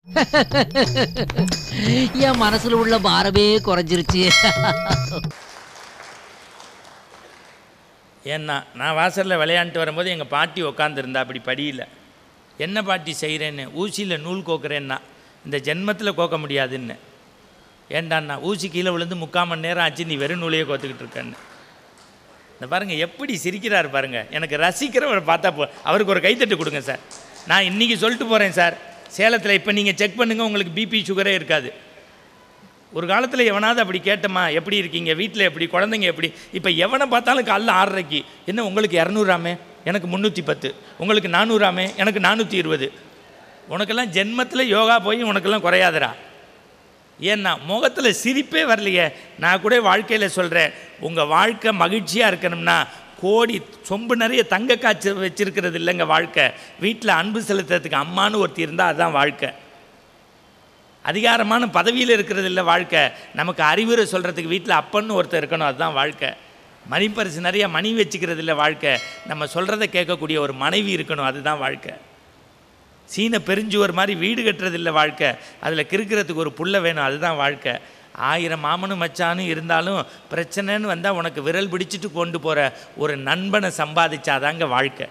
என் மனசுல உள்ள பாரமே குறைஞ்சிருச்சு ஏன்னா நான் வாசலில் விளையாண்டுட்டு வரும்போது எங்கள் பாட்டி உக்காந்துருந்தா அப்படி படியில் என்ன பாட்டி செய்கிறேன்னு ஊசியில் நூல் கோக்குறேன்னா இந்த ஜென்மத்தில் கோக்க முடியாதுன்னு ஏண்டாண்ணா ஊசி கீழே விழுந்து முக்கால் மணி நேரம் ஆச்சு நீ வெறும் நூலையே கோத்துக்கிட்டு இருக்கேன்னு இந்த பாருங்கள் எப்படி சிரிக்கிறார் பாருங்கள் எனக்கு ரசிக்கிறவரை பார்த்தா போ அவருக்கு ஒரு கைத்தட்டு கொடுங்க சார் நான் இன்றைக்கி சொல்லிட்டு போகிறேன் சார் சேலத்தில் இப்போ நீங்கள் செக் பண்ணுங்கள் உங்களுக்கு பிபி சுகரே இருக்காது ஒரு காலத்தில் எவனாவது அப்படி கேட்டமா எப்படி இருக்கீங்க வீட்டில் எப்படி குழந்தைங்க எப்படி இப்போ எவனை பார்த்தாலும் காலைல ஆறரைக்கு என்ன உங்களுக்கு இரநூறாமே எனக்கு முந்நூற்றி பத்து உங்களுக்கு நானூறாமே எனக்கு நானூற்றி இருபது உனக்கெல்லாம் ஜென்மத்தில் யோகா போய் உனக்கெல்லாம் குறையாதுடா ஏன்னா முகத்தில் சிரிப்பே வரலையே நான் கூட வாழ்க்கையில் சொல்கிறேன் உங்கள் வாழ்க்கை மகிழ்ச்சியாக இருக்கணும்னா கோடி சொம்பு நிறைய தங்க காய்ச்சி வச்சிருக்கிறது இல்லைங்க வாழ்க்கை வீட்டில் அன்பு செலுத்துறதுக்கு அம்மான்னு ஒருத்தி இருந்தால் அதுதான் வாழ்க்கை அதிகாரமான பதவியில் இருக்கிறது இல்லை வாழ்க்கை நமக்கு அறிவுரை சொல்கிறதுக்கு வீட்டில் அப்பன்னு ஒருத்தர் இருக்கணும் அதுதான் வாழ்க்கை மணிப்பரிசு நிறைய மணி வச்சுக்கிறது இல்லை வாழ்க்கை நம்ம சொல்கிறத கேட்கக்கூடிய ஒரு மனைவி இருக்கணும் அதுதான் வாழ்க்கை சீன பெருஞ்சுவர் மாதிரி வீடு கட்டுறது இல்லை வாழ்க்கை அதில் கிறுக்கிறதுக்கு ஒரு புள்ள வேணும் அதுதான் வாழ்க்கை ஆயிரம் மாமனும் மச்சானும் இருந்தாலும் பிரச்சனைன்னு வந்தால் உனக்கு விரல் பிடிச்சிட்டு கொண்டு போகிற ஒரு நண்பனை சம்பாதிச்சாதாங்க வாழ்க்கை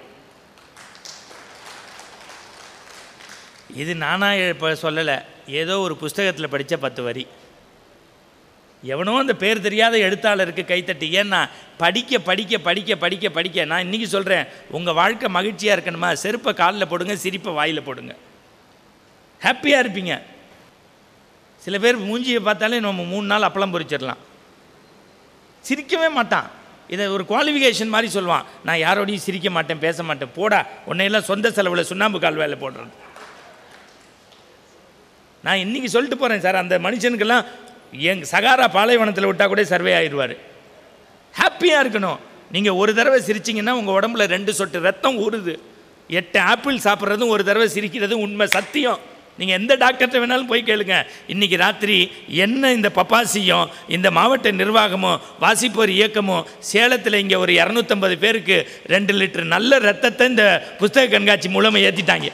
இது நானாக இப்போ சொல்லலை ஏதோ ஒரு புஸ்தகத்தில் படித்த பத்து வரி எவனோ அந்த பேர் தெரியாத எழுத்தாளருக்கு கைத்தட்டி ஏன்னா படிக்க படிக்க படிக்க படிக்க படிக்க நான் இன்றைக்கி சொல்கிறேன் உங்கள் வாழ்க்கை மகிழ்ச்சியாக இருக்கணுமா செருப்பை காலில் போடுங்க சிரிப்பை வாயில் போடுங்க ஹாப்பியாக இருப்பீங்க சில பேர் மூஞ்சியை பார்த்தாலே நம்ம மூணு நாள் அப்பளம் பொரிச்சிடலாம் சிரிக்கவே மாட்டான் இதை ஒரு குவாலிஃபிகேஷன் மாதிரி சொல்லுவான் நான் யாரோடையும் சிரிக்க மாட்டேன் பேச மாட்டேன் போடா உன்னையெல்லாம் சொந்த செலவில் சுண்ணாம்பு கால் வேலை போடுறது நான் இன்றைக்கி சொல்லிட்டு போகிறேன் சார் அந்த மனுஷனுக்கெல்லாம் எங் சகாரா பாலைவனத்தில் விட்டால் கூட சர்வே ஆயிடுவார் ஹாப்பியாக இருக்கணும் நீங்கள் ஒரு தடவை சிரிச்சிங்கன்னா உங்கள் உடம்புல ரெண்டு சொட்டு ரத்தம் ஊறுது எட்டு ஆப்பிள் சாப்பிட்றதும் ஒரு தடவை சிரிக்கிறதும் உண்மை சத்தியம் நீங்கள் எந்த டாக்டர்கிட்ட வேணாலும் போய் கேளுங்க இன்றைக்கி ராத்திரி என்ன இந்த பப்பாசியும் இந்த மாவட்ட நிர்வாகமும் வாசிப்போர் இயக்கமும் சேலத்தில் இங்கே ஒரு இரநூத்தம்பது பேருக்கு ரெண்டு லிட்டர் நல்ல ரத்தத்தை இந்த புஸ்தக கண்காட்சி மூலமாக ஏற்றிட்டாங்க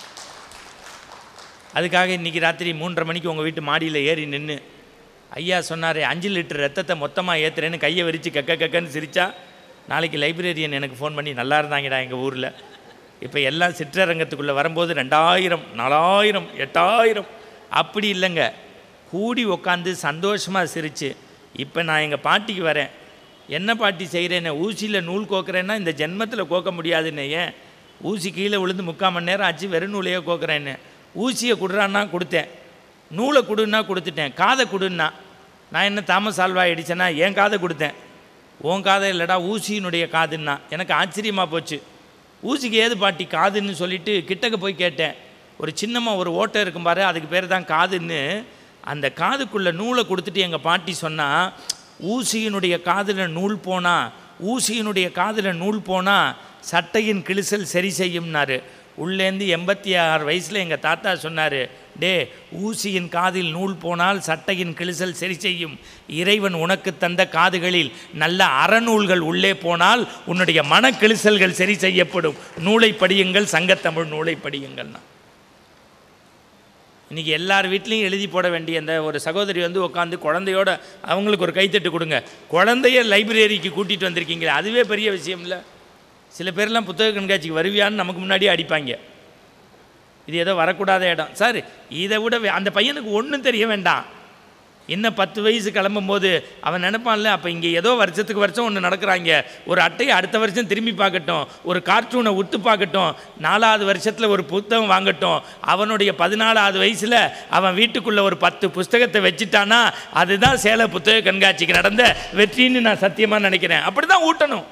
அதுக்காக இன்றைக்கி ராத்திரி மூன்றரை மணிக்கு உங்கள் வீட்டு மாடியில் ஏறி நின்று ஐயா சொன்னார் அஞ்சு லிட்டர் ரத்தத்தை மொத்தமாக ஏற்றுறேன்னு கையை விரித்து கக்க கக்கன்னு சிரித்தா நாளைக்கு லைப்ரரியன் எனக்கு ஃபோன் பண்ணி நல்லா இருந்தாங்கடா எங்கள் ஊரில் இப்போ எல்லாம் சிற்றரங்கத்துக்குள்ளே வரும்போது ரெண்டாயிரம் நாலாயிரம் எட்டாயிரம் அப்படி இல்லைங்க கூடி உக்காந்து சந்தோஷமாக சிரித்து இப்போ நான் எங்கள் பாட்டிக்கு வரேன் என்ன பாட்டி செய்கிறேன்னு ஊசியில் நூல் கோக்குறேன்னா இந்த ஜென்மத்தில் கோக்க முடியாதுன்னு ஏன் ஊசி கீழே விழுந்து முக்கால் மணி நேரம் ஆச்சு வெறும் நூலையே கோக்குறேன்னு ஊசியை கொடுறான்னா கொடுத்தேன் நூலை கொடுன்னா கொடுத்துட்டேன் காதை கொடுன்னா நான் என்ன தாமஸ் ஆல்வா அடிச்சேன்னா என் காதை கொடுத்தேன் உன் காதை இல்லைடா ஊசியினுடைய காதுன்னா எனக்கு ஆச்சரியமாக போச்சு ஊசிக்கு ஏது பாட்டி காதுன்னு சொல்லிட்டு கிட்டக்க போய் கேட்டேன் ஒரு சின்னமாக ஒரு ஓட்டை இருக்கும் பாரு அதுக்கு பேர் தான் காதுன்னு அந்த காதுக்குள்ளே நூலை கொடுத்துட்டு எங்கள் பாட்டி சொன்னால் ஊசியினுடைய காதில் நூல் போனால் ஊசியினுடைய காதில் நூல் போனால் சட்டையின் கிழிசல் சரி செய்யும்னாரு உள்ளேந்து எண்பத்தி ஆறு வயசில் எங்கள் தாத்தா சொன்னார் டே ஊசியின் காதில் நூல் போனால் சட்டையின் கிழிசல் சரி செய்யும் இறைவன் உனக்கு தந்த காதுகளில் நல்ல அறநூல்கள் உள்ளே போனால் உன்னுடைய மன கிழிசல்கள் சரி செய்யப்படும் நூலை படியுங்கள் சங்கத்தமிழ் நூலை படியுங்கள்னா இன்றைக்கி எல்லார் வீட்லேயும் எழுதி போட வேண்டிய அந்த ஒரு சகோதரி வந்து உட்காந்து குழந்தையோட அவங்களுக்கு ஒரு கைத்தட்டு கொடுங்க குழந்தைய லைப்ரரிக்கு கூட்டிகிட்டு வந்திருக்கீங்களே அதுவே பெரிய விஷயம் இல்லை சில பேர்லாம் புத்தக கண்காட்சிக்கு வருவியான்னு நமக்கு முன்னாடியே அடிப்பாங்க இது ஏதோ வரக்கூடாத இடம் சார் இதை விட வே- அந்த பையனுக்கு ஒன்றும் தெரிய வேண்டாம் இன்னும் பத்து வயசு கிளம்பும்போது அவன் நினைப்பான்ல அப்போ இங்கே ஏதோ வருஷத்துக்கு வருஷம் ஒன்று நடக்கிறாங்க ஒரு அட்டையை அடுத்த வருஷம் திரும்பி பார்க்கட்டும் ஒரு கார்ட்டூனை உத்து பார்க்கட்டும் நாலாவது வருஷத்தில் ஒரு புத்தகம் வாங்கட்டும் அவனுடைய பதினாலாவது வயசில் அவன் வீட்டுக்குள்ளே ஒரு பத்து புஸ்தகத்தை வச்சுட்டானா அதுதான் சேல புத்தக கண்காட்சிக்கு நடந்த வெற்றின்னு நான் சத்தியமாக நினைக்கிறேன் அப்படி தான் ஊட்டணும்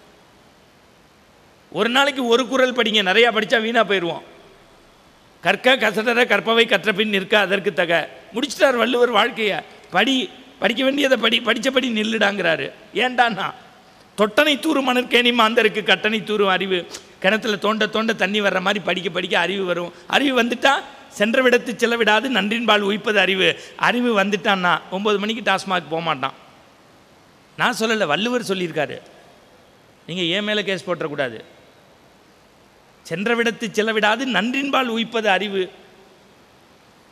ஒரு நாளைக்கு ஒரு குரல் படிங்க நிறையா படித்தா வீணாக போயிடுவோம் கற்க கசடர கற்பவை கற்ற பின் நிற்க அதற்கு தக முடிச்சிட்டார் வள்ளுவர் வாழ்க்கையை படி படிக்க வேண்டியதை படி படித்தபடி நில்லுடாங்கிறாரு ஏண்டான்னா தொட்டனை தூறு மணற்கேணி மாந்தருக்கு கட்டணை தூரும் அறிவு கிணத்துல தோண்ட தோண்ட தண்ணி வர்ற மாதிரி படிக்க படிக்க அறிவு வரும் அறிவு வந்துட்டா சென்ற விடத்து செலவிடாது நன்றின்பால் உயிப்பது அறிவு அறிவு வந்துட்டான்னா ஒம்பது மணிக்கு டாஸ்மாக் போக மாட்டான் நான் சொல்லலை வள்ளுவர் சொல்லியிருக்காரு நீங்கள் ஏன் மேலே கேஸ் போட்டுறக்கூடாது சென்ற விடத்து செலவிடாது நன்றின்பால் உயிப்பது அறிவு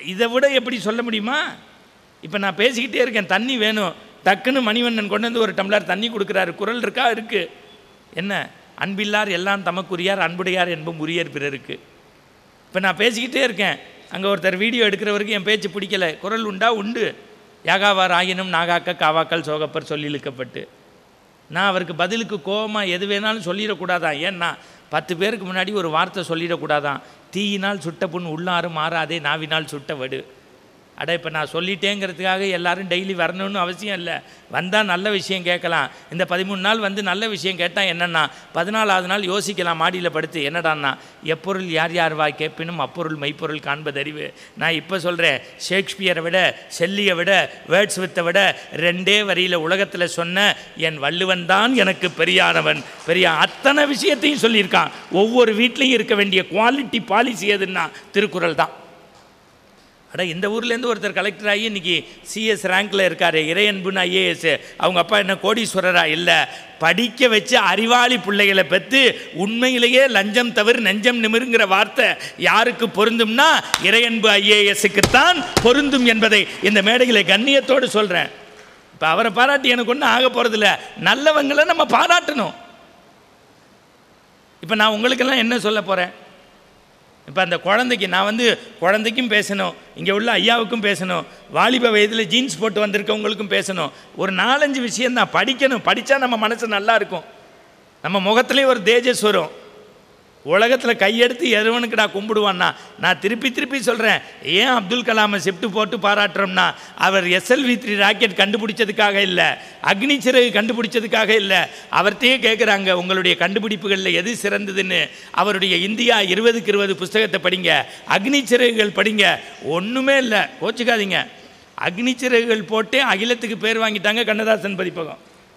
இதை விட எப்படி சொல்ல முடியுமா இப்போ நான் பேசிக்கிட்டே இருக்கேன் தண்ணி வேணும் டக்குன்னு மணிவண்ணன் கொண்டு வந்து ஒரு டம்ளர் தண்ணி கொடுக்குறாரு குரல் இருக்கா இருக்குது என்ன அன்பில்லார் எல்லாம் தமக்குரியார் அன்புடையார் என்பும் உரியர் பிறருக்கு இப்போ நான் பேசிக்கிட்டே இருக்கேன் அங்கே ஒருத்தர் வீடியோ எடுக்கிறவருக்கு என் பேச்சு பிடிக்கல குரல் உண்டா உண்டு யாகாவார் ஆயினும் நாகாக்க காவாக்கள் சோகப்பர் சொல்லி இழுக்கப்பட்டு நான் அவருக்கு பதிலுக்கு கோபமாக எது வேணாலும் சொல்லிடக்கூடாதான் ஏன்னா பத்து பேருக்கு முன்னாடி ஒரு வார்த்தை சொல்லிடக்கூடாதான் தீயினால் சுட்ட புண் உள்ளாரும் மாறாதே நாவினால் சுட்ட வடு அட இப்போ நான் சொல்லிட்டேங்கிறதுக்காக எல்லாரும் டெய்லி வரணும்னு அவசியம் இல்லை வந்தால் நல்ல விஷயம் கேட்கலாம் இந்த பதிமூணு நாள் வந்து நல்ல விஷயம் கேட்டால் என்னென்னா பதினாலாவது நாள் யோசிக்கலாம் மாடியில் படுத்து என்னடான்னா எப்பொருள் யார் யார் வாய் கேட்பினும் அப்பொருள் மெய்ப்பொருள் காண்பதறிவு நான் இப்போ சொல்கிறேன் ஷேக்ஸ்பியரை விட செல்லியை விட வேர்ட்ஸ் வித்தை விட ரெண்டே வரியில் உலகத்தில் சொன்ன என் வள்ளுவன் தான் எனக்கு பெரியானவன் பெரிய அத்தனை விஷயத்தையும் சொல்லியிருக்கான் ஒவ்வொரு வீட்லேயும் இருக்க வேண்டிய குவாலிட்டி பாலிசி எதுன்னா திருக்குறள் தான் அட இந்த ஊர்லேருந்து ஒருத்தர் கலெக்டர் ஆகி இன்னைக்கு சிஎஸ் ரேங்க்கில் இருக்கார் இறையன்புன்னு ஐஏஎஸ் அவங்க அப்பா என்ன கோடீஸ்வரரா இல்லை படிக்க வச்சு அறிவாளி பிள்ளைகளை பெற்று உண்மையிலேயே லஞ்சம் தவிர நெஞ்சம் நிமிருங்கிற வார்த்தை யாருக்கு பொருந்தும்னா இறையன்பு ஐஏஎஸ்க்குத்தான் பொருந்தும் என்பதை இந்த மேடைகளை கண்ணியத்தோடு சொல்கிறேன் இப்போ அவரை பாராட்டி எனக்கு ஒன்றும் ஆக போகிறதில்ல நல்லவங்களை நம்ம பாராட்டணும் இப்போ நான் உங்களுக்கெல்லாம் என்ன சொல்ல போகிறேன் இப்போ அந்த குழந்தைக்கு நான் வந்து குழந்தைக்கும் பேசணும் இங்கே உள்ள ஐயாவுக்கும் பேசணும் வாலிப வயதில் ஜீன்ஸ் போட்டு வந்திருக்கவங்களுக்கும் பேசணும் ஒரு நாலஞ்சு விஷயந்தான் படிக்கணும் படித்தா நம்ம மனசு நல்லா இருக்கும் நம்ம முகத்துலேயே ஒரு தேஜஸ் வரும் உலகத்தில் கையெடுத்து எதுவனுக்கு நான் கும்பிடுவான்னா நான் திருப்பி திருப்பி சொல்கிறேன் ஏன் அப்துல் கலாமை ஷிஃப்ட் போட்டு பாராட்டுறோம்னா அவர் எஸ்எல்வி த்ரீ ராக்கெட் கண்டுபிடிச்சதுக்காக இல்லை அக்னி சிறகு கண்டுபிடிச்சதுக்காக இல்லை அவர்கிட்டயே கேட்குறாங்க உங்களுடைய கண்டுபிடிப்புகளில் எது சிறந்ததுன்னு அவருடைய இந்தியா இருபதுக்கு இருபது புஸ்தகத்தை படிங்க அக்னி சிறகுகள் படிங்க ஒன்றுமே இல்லை கோச்சிக்காதீங்க அக்னி சிறகுகள் போட்டே அகிலத்துக்கு பேர் வாங்கிட்டாங்க கண்ணதாசன் பதிப்பகம்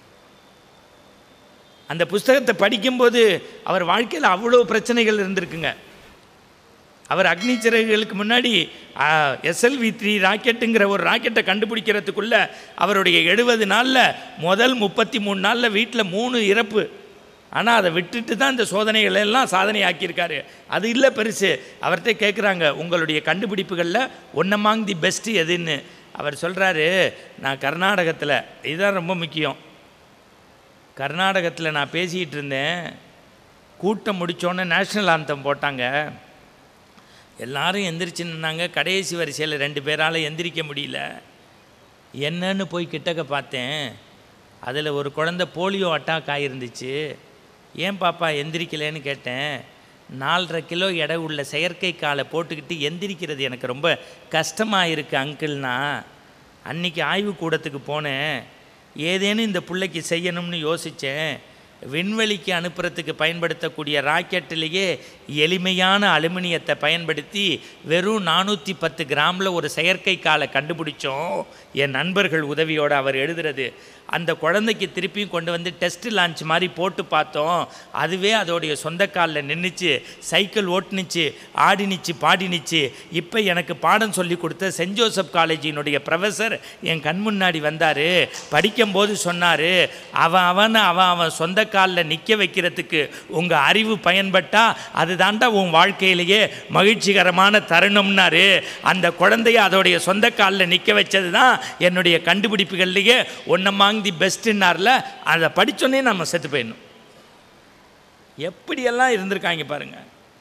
அந்த புஸ்தகத்தை படிக்கும்போது அவர் வாழ்க்கையில் அவ்வளோ பிரச்சனைகள் இருந்திருக்குங்க அவர் அக்னி சிறகுகளுக்கு முன்னாடி எஸ்எல்வி த்ரீ ராக்கெட்டுங்கிற ஒரு ராக்கெட்டை கண்டுபிடிக்கிறதுக்குள்ள அவருடைய எழுபது நாளில் முதல் முப்பத்தி மூணு நாளில் வீட்டில் மூணு இறப்பு ஆனால் அதை விட்டுட்டு தான் இந்த சோதனைகள் எல்லாம் சாதனை ஆக்கியிருக்காரு அது இல்லை பெருசு அவர்கிட்ட கேட்குறாங்க உங்களுடைய கண்டுபிடிப்புகளில் ஒன்னமாங் தி பெஸ்ட்டு எதுன்னு அவர் சொல்கிறாரு நான் கர்நாடகத்தில் இதுதான் ரொம்ப முக்கியம் கர்நாடகத்தில் நான் பேசிக்கிட்டு இருந்தேன் கூட்டம் முடித்தோன்னே நேஷ்னல் ஆந்தம் போட்டாங்க எல்லாரும் எந்திரிச்சு நின்னாங்க கடைசி வரிசையில் ரெண்டு பேரால் எந்திரிக்க முடியல என்னன்னு போய் கிட்டக்க பார்த்தேன் அதில் ஒரு குழந்தை போலியோ அட்டாக் ஆகிருந்துச்சு ஏன் பாப்பா எந்திரிக்கலைன்னு கேட்டேன் நாலரை கிலோ எடை உள்ள செயற்கை காலை போட்டுக்கிட்டு எந்திரிக்கிறது எனக்கு ரொம்ப கஷ்டமாக இருக்குது அங்கிள்னா அன்னைக்கு ஆய்வு கூடத்துக்கு போனேன் ஏதேனும் இந்த பிள்ளைக்கு செய்யணும்னு யோசித்தேன் விண்வெளிக்கு அனுப்புறதுக்கு பயன்படுத்தக்கூடிய ராக்கெட்டிலேயே எளிமையான அலுமினியத்தை பயன்படுத்தி வெறும் நானூற்றி பத்து கிராமில் ஒரு செயற்கை காலை கண்டுபிடிச்சோம் என் நண்பர்கள் உதவியோடு அவர் எழுதுறது அந்த குழந்தைக்கு திருப்பியும் கொண்டு வந்து டெஸ்ட் லான்ச் மாதிரி போட்டு பார்த்தோம் அதுவே அதோடைய சொந்த காலில் நின்றுச்சு சைக்கிள் ஓட்டுனுச்சு ஆடினிச்சு பாடினிச்சு இப்போ எனக்கு பாடம் சொல்லி கொடுத்த சென்ட் ஜோசப் காலேஜினுடைய ப்ரொஃபஸர் என் கண் முன்னாடி வந்தார் படிக்கும்போது சொன்னார் அவன் அவன் அவன் அவன் சொந்த காலில் நிற்க வைக்கிறதுக்கு உங்கள் அறிவு பயன்பட்டா அதுதாண்டா உன் வாழ்க்கையிலேயே மகிழ்ச்சிகரமான தருணம்னாரு அந்த குழந்தைய அதோடைய சொந்த காலில் நிற்க வச்சது தான் என்னுடைய கண்டுபிடிப்புகள்லேயே ஒன்னமாங் தி பெஸ்ட்டுன்னார்ல அதை படித்தோன்னே நம்ம செத்து போயிடணும் எப்படியெல்லாம் இருந்திருக்காங்க பாருங்க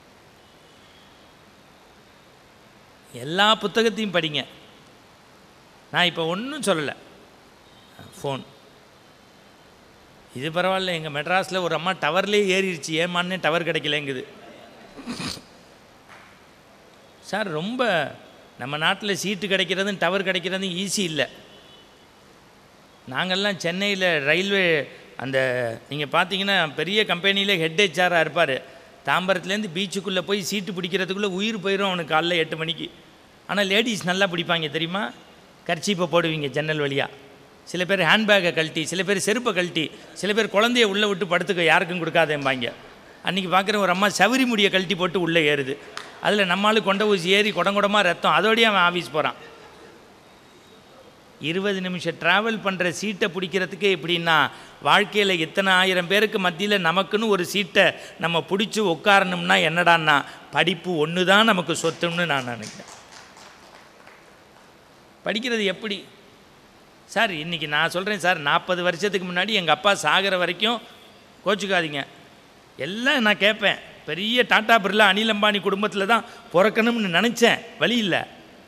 எல்லா புத்தகத்தையும் படிங்க நான் இப்போ ஒன்றும் சொல்லலை ஃபோன் இது பரவாயில்ல எங்கள் மெட்ராஸில் ஒரு அம்மா டவர்லேயே ஏறிடுச்சு ஏமான்னே டவர் கிடைக்கலங்குது சார் ரொம்ப நம்ம நாட்டில் சீட்டு கிடைக்கிறதும் டவர் கிடைக்கிறதும் ஈஸி இல்லை நாங்கள்லாம் சென்னையில் ரயில்வே அந்த நீங்கள் பார்த்தீங்கன்னா பெரிய கம்பெனியில் ஹெட் ஹெச்ஆராக இருப்பார் தாம்பரத்துலேருந்து பீச்சுக்குள்ளே போய் சீட்டு பிடிக்கிறதுக்குள்ளே உயிர் போயிடும் அவனுக்கு காலைல எட்டு மணிக்கு ஆனால் லேடிஸ் நல்லா பிடிப்பாங்க தெரியுமா கர்ச்சீப்பை போடுவீங்க ஜன்னல் வழியாக சில பேர் ஹேண்ட்பேக்கை கழட்டி சில பேர் செருப்பை கழட்டி சில பேர் குழந்தைய உள்ளே விட்டு படுத்துக்க யாருக்கும் கொடுக்காதேம்பாங்க அன்றைக்கி பார்க்குற ஒரு அம்மா சவரி முடியை கழட்டி போட்டு உள்ளே ஏறுது அதில் நம்மளும் கொண்ட ஊசி ஏறி குடங்குடமாக ரத்தம் அதோடய அவன் ஆஃபீஸ் போகிறான் இருபது நிமிஷம் ட்ராவல் பண்ணுற சீட்டை பிடிக்கிறதுக்கே எப்படின்னா வாழ்க்கையில் இத்தனை ஆயிரம் பேருக்கு மத்தியில் நமக்குன்னு ஒரு சீட்டை நம்ம பிடிச்சி உட்காரணும்னா என்னடான்னா படிப்பு ஒன்று தான் நமக்கு சொத்துன்னு நான் நினைக்கிறேன் படிக்கிறது எப்படி சார் இன்றைக்கி நான் சொல்கிறேன் சார் நாற்பது வருஷத்துக்கு முன்னாடி எங்கள் அப்பா சாகிற வரைக்கும் கோச்சுக்காதீங்க எல்லாம் நான் கேட்பேன் பெரிய டாடா பிர்லா அனில் அம்பானி குடும்பத்தில் தான் பிறக்கணும்னு நினச்சேன் வழி இல்லை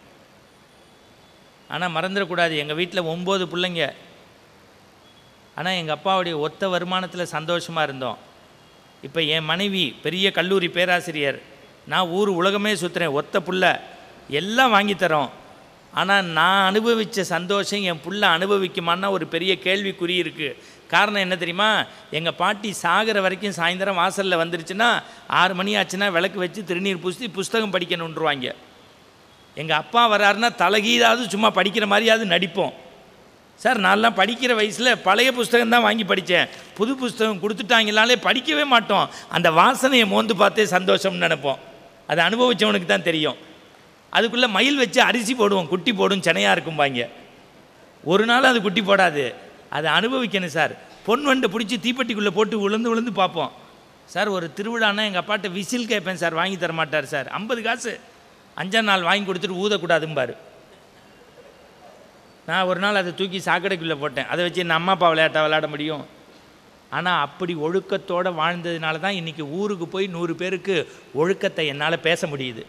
ஆனால் மறந்துடக்கூடாது எங்கள் வீட்டில் ஒம்பது பிள்ளைங்க ஆனால் எங்கள் அப்பாவுடைய ஒத்த வருமானத்தில் சந்தோஷமாக இருந்தோம் இப்போ என் மனைவி பெரிய கல்லூரி பேராசிரியர் நான் ஊர் உலகமே சுற்றுறேன் ஒத்த புள்ள எல்லாம் வாங்கித் தரோம் ஆனால் நான் அனுபவித்த சந்தோஷம் என் புள்ள அனுபவிக்குமான்னா ஒரு பெரிய கேள்விக்குறி இருக்குது காரணம் என்ன தெரியுமா எங்கள் பாட்டி சாகிற வரைக்கும் சாயந்தரம் வாசலில் வந்துருச்சுன்னா ஆறு மணி ஆச்சுன்னா விளக்கு வச்சு திருநீர் பூசி புஸ்தகம் படிக்கணுன்றுவாங்க எங்கள் அப்பா வராருன்னா தலகீதாவது சும்மா படிக்கிற மாதிரியாவது நடிப்போம் சார் நான்லாம் படிக்கிற வயசில் பழைய புஸ்தகம் தான் வாங்கி படித்தேன் புது புஸ்தகம் கொடுத்துட்டாங்கனாலே படிக்கவே மாட்டோம் அந்த வாசனையை மோந்து பார்த்தே சந்தோஷம்னு நினைப்போம் அதை அனுபவித்தவனுக்கு தான் தெரியும் அதுக்குள்ளே மயில் வச்சு அரிசி போடுவோம் குட்டி போடும் செனையாக இருக்கும்பாங்க ஒரு நாள் அது குட்டி போடாது அதை அனுபவிக்கணும் சார் பொன் வண்டை பிடிச்சி தீப்பெட்டிக்குள்ளே போட்டு உளுந்து உளுந்து பார்ப்போம் சார் ஒரு திருவிழான்னா எங்கள் அப்பாட்ட விசில் கேட்பேன் சார் வாங்கி தர மாட்டார் சார் ஐம்பது காசு அஞ்சாம் நாள் வாங்கி கொடுத்துட்டு ஊதக்கூடாதும்பாரு நான் ஒரு நாள் அதை தூக்கி சாக்கடைக்குள்ளே போட்டேன் அதை வச்சு என் அம்மா அப்பா விளையாட்ட விளையாட முடியும் ஆனால் அப்படி ஒழுக்கத்தோடு வாழ்ந்ததுனால தான் இன்றைக்கி ஊருக்கு போய் நூறு பேருக்கு ஒழுக்கத்தை என்னால் பேச முடியுது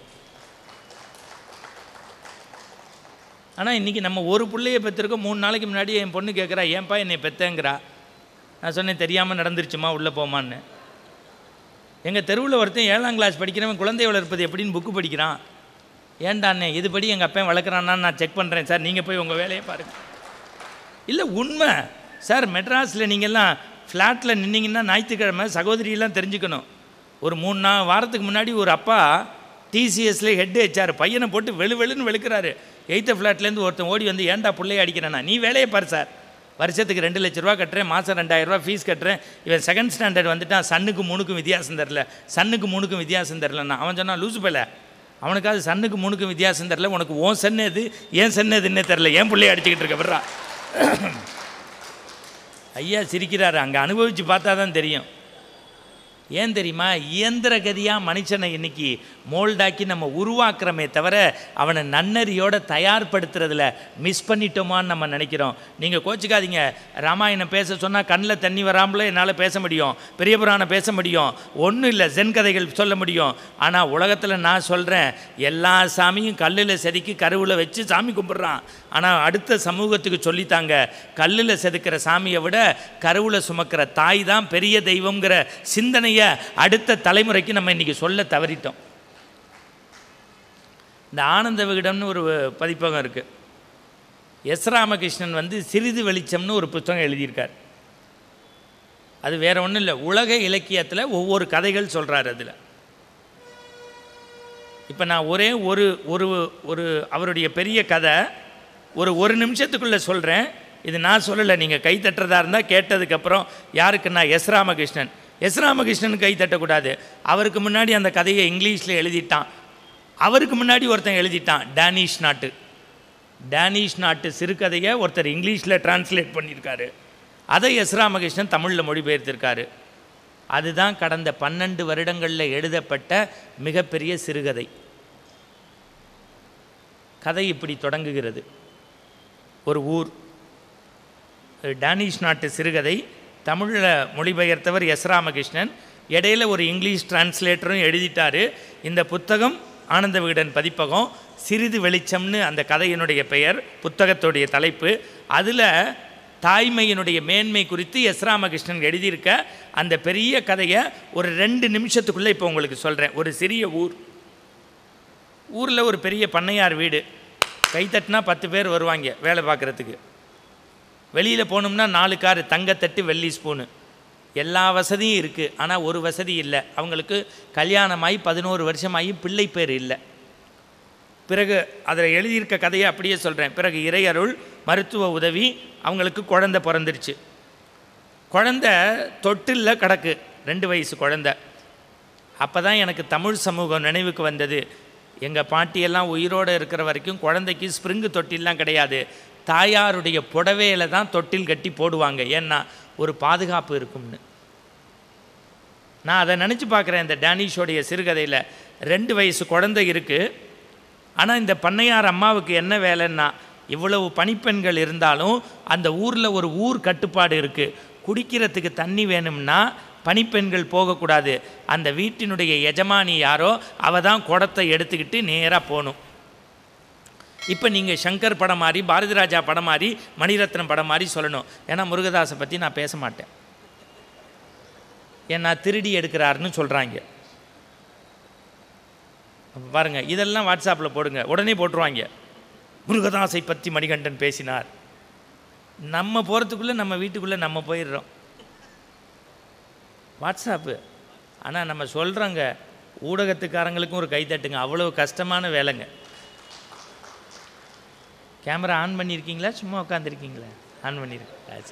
ஆனால் இன்றைக்கி நம்ம ஒரு பிள்ளைய பெற்றிருக்கோம் மூணு நாளைக்கு முன்னாடி என் பொண்ணு கேட்குறா ஏன்பா என்னை பெத்தேங்கிறா நான் சொன்னேன் தெரியாமல் நடந்துருச்சுமா உள்ளே போமான்னு எங்கள் தெருவில் ஒருத்தன் ஏழாம் கிளாஸ் படிக்கிறவன் குழந்தை வளர்ப்பது எப்படின்னு புக்கு படிக்கிறான் ஏன்டாண்ணே இதுபடி எங்கள் அப்பன் வளர்க்குறான்னு நான் செக் பண்ணுறேன் சார் நீங்கள் போய் உங்கள் வேலையை பாருங்கள் இல்லை உண்மை சார் மெட்ராஸில் நீங்கள்லாம் ஃப்ளாட்டில் நின்னீங்கன்னா ஞாயிற்றுக்கிழமை சகோதரியெல்லாம் தெரிஞ்சுக்கணும் ஒரு மூணு நா வாரத்துக்கு முன்னாடி ஒரு அப்பா டிசிஎஸ்ல ஹெட் ஹெச்ஆர் பையனை போட்டு வெளு வெளுன்னு வெளுக்கிறாரு எயித்த ஃப்ளாட்லேருந்து ஒருத்தன் ஓடி வந்து ஏன்டா பிள்ளைய அடிக்கிறேன்னா நீ வேலையை பாரு சார் வருஷத்துக்கு ரெண்டு லட்ச ரூபா கட்டுறேன் மாதம் ரெண்டாயிரரூவா ஃபீஸ் கட்டுறேன் இவன் செகண்ட் ஸ்டாண்டர்ட் வந்துட்டான் சன்னுக்கு மூணுக்கும் வித்தியாசம் தெரில சன்னுக்கு மூணுக்கும் வித்தியாசம் தெரிலன்னா அவன் சொன்னான் லூசு பையல அவனுக்காவது சன்னுக்கு மூணுக்கும் வித்தியாசம் தெரில உனக்கு ஓன் சன்னு எது ஏன் சன்னு எதுன்னே தெரில ஏன் பிள்ளைய அடிச்சுக்கிட்டு இருக்க விட்றா ஐயா சிரிக்கிறாரு அங்கே அனுபவித்து பார்த்தா தான் தெரியும் ஏன் தெரியுமா இயந்திர கதியாக மனுஷனை இன்னைக்கு மோல்டாக்கி நம்ம உருவாக்குறோமே தவிர அவனை நன்னறியோட தயார்படுத்துறதுல மிஸ் பண்ணிட்டோமான்னு நம்ம நினைக்கிறோம் நீங்கள் கோச்சிக்காதீங்க ராமாயணம் பேச சொன்னால் கண்ணில் தண்ணி வராமலே என்னால் பேச முடியும் பெரிய புராணம் பேச முடியும் ஒன்றும் இல்லை ஜென் கதைகள் சொல்ல முடியும் ஆனால் உலகத்தில் நான் சொல்கிறேன் எல்லா சாமியும் கல்லில் செதுக்கி கருவில் வச்சு சாமி கும்பிட்றான் ஆனால் அடுத்த சமூகத்துக்கு சொல்லித்தாங்க கல்லில் செதுக்கிற சாமியை விட கருவில் சுமக்கிற தாய் தான் பெரிய தெய்வங்கிற சிந்தனையை அடுத்த தலைமுறைக்கு நம்ம இன்றைக்கி சொல்ல தவறிட்டோம் இந்த ஆனந்த விகடம்னு ஒரு பதிப்பகம் இருக்குது எஸ் ராமகிருஷ்ணன் வந்து சிறிது வெளிச்சம்னு ஒரு புத்தகம் எழுதியிருக்கார் அது வேற ஒன்றும் இல்லை உலக இலக்கியத்தில் ஒவ்வொரு கதைகள் சொல்கிறார் அதில் இப்போ நான் ஒரே ஒரு ஒரு ஒரு அவருடைய பெரிய கதை ஒரு ஒரு நிமிஷத்துக்குள்ளே சொல்கிறேன் இது நான் சொல்லலை நீங்கள் கை தட்டுறதா இருந்தால் கேட்டதுக்கப்புறம் யாருக்கு நான் எஸ் ராமகிருஷ்ணன் எஸ் ராமகிருஷ்ணன் கை தட்டக்கூடாது அவருக்கு முன்னாடி அந்த கதையை இங்கிலீஷில் எழுதிட்டான் அவருக்கு முன்னாடி ஒருத்தன் எழுதிட்டான் டேனிஷ் நாட்டு டேனிஷ் நாட்டு சிறுகதையை ஒருத்தர் இங்கிலீஷில் டிரான்ஸ்லேட் பண்ணியிருக்காரு அதை எஸ் ராமகிருஷ்ணன் தமிழில் மொழிபெயர்த்திருக்காரு அதுதான் கடந்த பன்னெண்டு வருடங்களில் எழுதப்பட்ட மிகப்பெரிய சிறுகதை கதை இப்படி தொடங்குகிறது ஒரு ஊர் டேனிஷ் நாட்டு சிறுகதை தமிழில் மொழிபெயர்த்தவர் எஸ் ராமகிருஷ்ணன் இடையில ஒரு இங்கிலீஷ் டிரான்ஸ்லேட்டரும் எழுதிட்டாரு இந்த புத்தகம் ஆனந்த விகடன் பதிப்பகம் சிறிது வெளிச்சம்னு அந்த கதையினுடைய பெயர் புத்தகத்துடைய தலைப்பு அதில் தாய்மையினுடைய மேன்மை குறித்து எஸ் ராமகிருஷ்ணன் எழுதியிருக்க அந்த பெரிய கதையை ஒரு ரெண்டு நிமிஷத்துக்குள்ளே இப்போ உங்களுக்கு சொல்கிறேன் ஒரு சிறிய ஊர் ஊரில் ஒரு பெரிய பண்ணையார் வீடு கை தட்டினா பத்து பேர் வருவாங்க வேலை பார்க்குறதுக்கு வெளியில் போகணும்னா நாலு காரு தங்கத்தட்டு வெள்ளி ஸ்பூனு எல்லா வசதியும் இருக்குது ஆனால் ஒரு வசதி இல்லை அவங்களுக்கு கல்யாணமாகி பதினோரு வருஷமாகி பிள்ளை பேர் இல்லை பிறகு அதில் எழுதியிருக்க கதையை அப்படியே சொல்கிறேன் பிறகு இறையருள் மருத்துவ உதவி அவங்களுக்கு குழந்தை பிறந்துருச்சு குழந்தை தொட்டிலில் கிடக்கு ரெண்டு வயசு குழந்தை அப்போ தான் எனக்கு தமிழ் சமூகம் நினைவுக்கு வந்தது எங்கள் பாட்டியெல்லாம் உயிரோடு இருக்கிற வரைக்கும் குழந்தைக்கு ஸ்ப்ரிங்கு தொட்டில்லாம் கிடையாது தாயாருடைய புடவையில தான் தொட்டில் கட்டி போடுவாங்க ஏன்னா ஒரு பாதுகாப்பு இருக்கும்னு நான் அதை நினச்சி பார்க்குறேன் இந்த டேனிஷோடைய சிறுகதையில் ரெண்டு வயசு குழந்தை இருக்குது ஆனால் இந்த பண்ணையார் அம்மாவுக்கு என்ன வேலைன்னா இவ்வளவு பணிப்பெண்கள் இருந்தாலும் அந்த ஊரில் ஒரு ஊர் கட்டுப்பாடு இருக்குது குடிக்கிறதுக்கு தண்ணி வேணும்னா பணிப்பெண்கள் போகக்கூடாது அந்த வீட்டினுடைய எஜமானி யாரோ அவ தான் குடத்தை எடுத்துக்கிட்டு நேராக போகணும் இப்போ நீங்கள் சங்கர் படம் மாதிரி பாரதி ராஜா படம் மாதிரி மணிரத்னம் படம் மாதிரி சொல்லணும் ஏன்னா முருகதாஸை பற்றி நான் பேச மாட்டேன் ஏன்னா திருடி எடுக்கிறாருன்னு சொல்கிறாங்க பாருங்க இதெல்லாம் வாட்ஸ்அப்பில் போடுங்க உடனே போட்டுருவாங்க முருகதாஸை பற்றி மணிகண்டன் பேசினார் நம்ம போகிறதுக்குள்ளே நம்ம வீட்டுக்குள்ளே நம்ம போயிடுறோம் வாட்ஸ்அப்பு ஆனால் நம்ம சொல்கிறோங்க ஊடகத்துக்காரங்களுக்கும் ஒரு கைத்தட்டுங்க அவ்வளோ கஷ்டமான வேலைங்க கேமரா ஆன் பண்ணியிருக்கீங்களா சும்மா உட்காந்துருக்கீங்களா ஆன் பண்ணியிருக்கீங்களா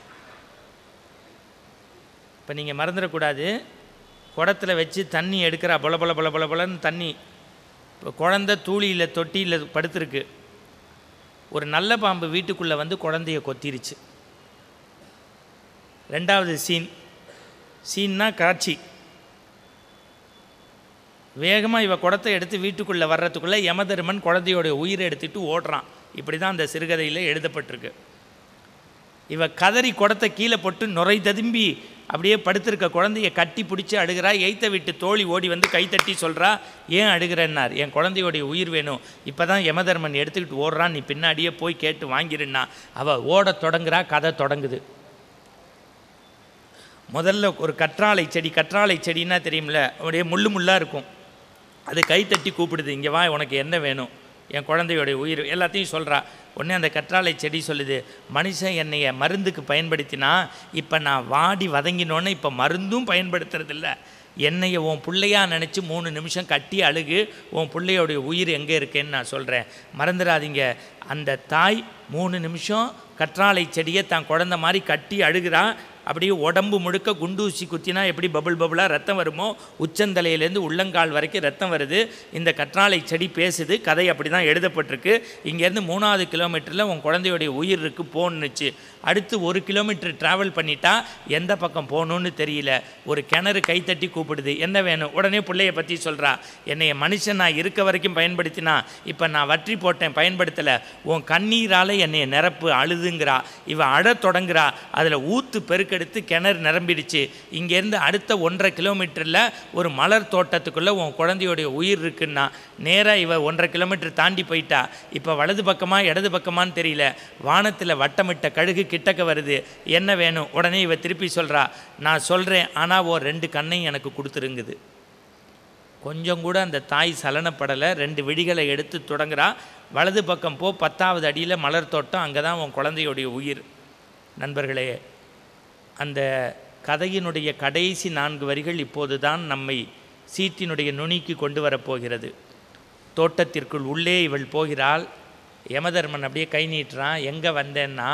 இப்போ நீங்கள் மறந்துடக்கூடாது குடத்துல வச்சு தண்ணி எடுக்கிறா பொல பொல பொல பொல பொலன்னு தண்ணி இப்போ குழந்த தூளியில் தொட்டியில் படுத்திருக்கு ஒரு நல்ல பாம்பு வீட்டுக்குள்ளே வந்து குழந்தைய கொத்திருச்சு ரெண்டாவது சீன் சீன்னா காட்சி வேகமாக இவ குடத்தை எடுத்து வீட்டுக்குள்ளே வர்றதுக்குள்ளே யமதர்மன் குழந்தையோட உயிரை எடுத்துட்டு ஓடுறான் இப்படி தான் அந்த சிறுகதையில் எழுதப்பட்டிருக்கு இவ கதறி குடத்தை கீழே போட்டு நுரை ததும்பி அப்படியே படுத்திருக்க குழந்தைய கட்டி பிடிச்சி அழுகிறா எய்த்த விட்டு தோழி ஓடி வந்து கைத்தட்டி சொல்கிறா ஏன் அழுகிறன்னார் என் குழந்தையோடைய உயிர் வேணும் இப்போ தான் யமதர்மன் எடுத்துக்கிட்டு ஓடுறான் நீ பின்னாடியே போய் கேட்டு வாங்கிருன்னா அவள் ஓடத் தொடங்குறா கதை தொடங்குது முதல்ல ஒரு கற்றாழை செடி கற்றாழை செடின்னா தெரியுமில்ல அப்படியே முள்ளு முள்ளாக இருக்கும் அது கைத்தட்டி கூப்பிடுது இங்கே வா உனக்கு என்ன வேணும் என் குழந்தையோடைய உயிர் எல்லாத்தையும் சொல்கிறா உடனே அந்த கற்றாழை செடி சொல்லுது மனுஷன் என்னைய மருந்துக்கு பயன்படுத்தினா இப்போ நான் வாடி வதங்கினோன்னே இப்போ மருந்தும் பயன்படுத்துறதில்ல என்னைய உன் பிள்ளையா நினச்சி மூணு நிமிஷம் கட்டி அழுகு உன் பிள்ளையோடைய உயிர் எங்கே இருக்கேன்னு நான் சொல்கிறேன் மறந்துடாதீங்க அந்த தாய் மூணு நிமிஷம் கற்றாழை செடியை தான் குழந்த மாதிரி கட்டி அழுகிறா அப்படியே உடம்பு முழுக்க குண்டூசி குத்தினா எப்படி பபுள் பபுளாக ரத்தம் வருமோ உச்சந்தலையிலேருந்து உள்ளங்கால் வரைக்கும் ரத்தம் வருது இந்த கற்றாழை செடி பேசுது கதை அப்படி தான் எழுதப்பட்டிருக்கு இங்கேருந்து மூணாவது கிலோமீட்டரில் உன் குழந்தையுடைய உயிர் இருக்கு போன்னுச்சு அடுத்து ஒரு கிலோமீட்டர் ட்ராவல் பண்ணிட்டா எந்த பக்கம் போகணுன்னு தெரியல ஒரு கிணறு கைத்தட்டி கூப்பிடுது என்ன வேணும் உடனே பிள்ளைய பற்றி சொல்கிறா என்னைய மனுஷன் நான் இருக்க வரைக்கும் பயன்படுத்தினா இப்போ நான் வற்றி போட்டேன் பயன்படுத்தலை உன் கண்ணீரால் என்னைய நிரப்பு அழுதுங்கிறா இவ அழத் தொடங்குறா அதில் ஊத்து பெருக்கெடுத்து கிணறு நிரம்பிடுச்சு இங்கேருந்து அடுத்த ஒன்றரை கிலோமீட்டரில் ஒரு மலர் தோட்டத்துக்குள்ளே உன் குழந்தையோடைய உயிர் இருக்குன்னா நேராக இவ ஒன்றரை கிலோமீட்டர் தாண்டி போயிட்டா இப்போ வலது பக்கமா இடது பக்கமான்னு தெரியல வானத்தில் வட்டமிட்ட கழுகு கிட்டக்க வருது என்ன வேணும் உடனே இவ திருப்பி சொல்கிறா நான் சொல்கிறேன் ஆனால் ஓ ரெண்டு கண்ணையும் எனக்கு கொடுத்துருங்குது கொஞ்சம் கூட அந்த தாய் சலனப்படலை ரெண்டு விழிகளை எடுத்து தொடங்குறா வலது பக்கம் போ பத்தாவது அடியில் மலர் தோட்டம் அங்கே தான் உன் குழந்தையுடைய உயிர் நண்பர்களே அந்த கதையினுடைய கடைசி நான்கு வரிகள் இப்போது தான் நம்மை சீட்டினுடைய நுனிக்கு கொண்டு வரப்போகிறது தோட்டத்திற்குள் உள்ளே இவள் போகிறாள் யமதர்மன் அப்படியே கை நீட்டுறான் எங்கே வந்தேன்னா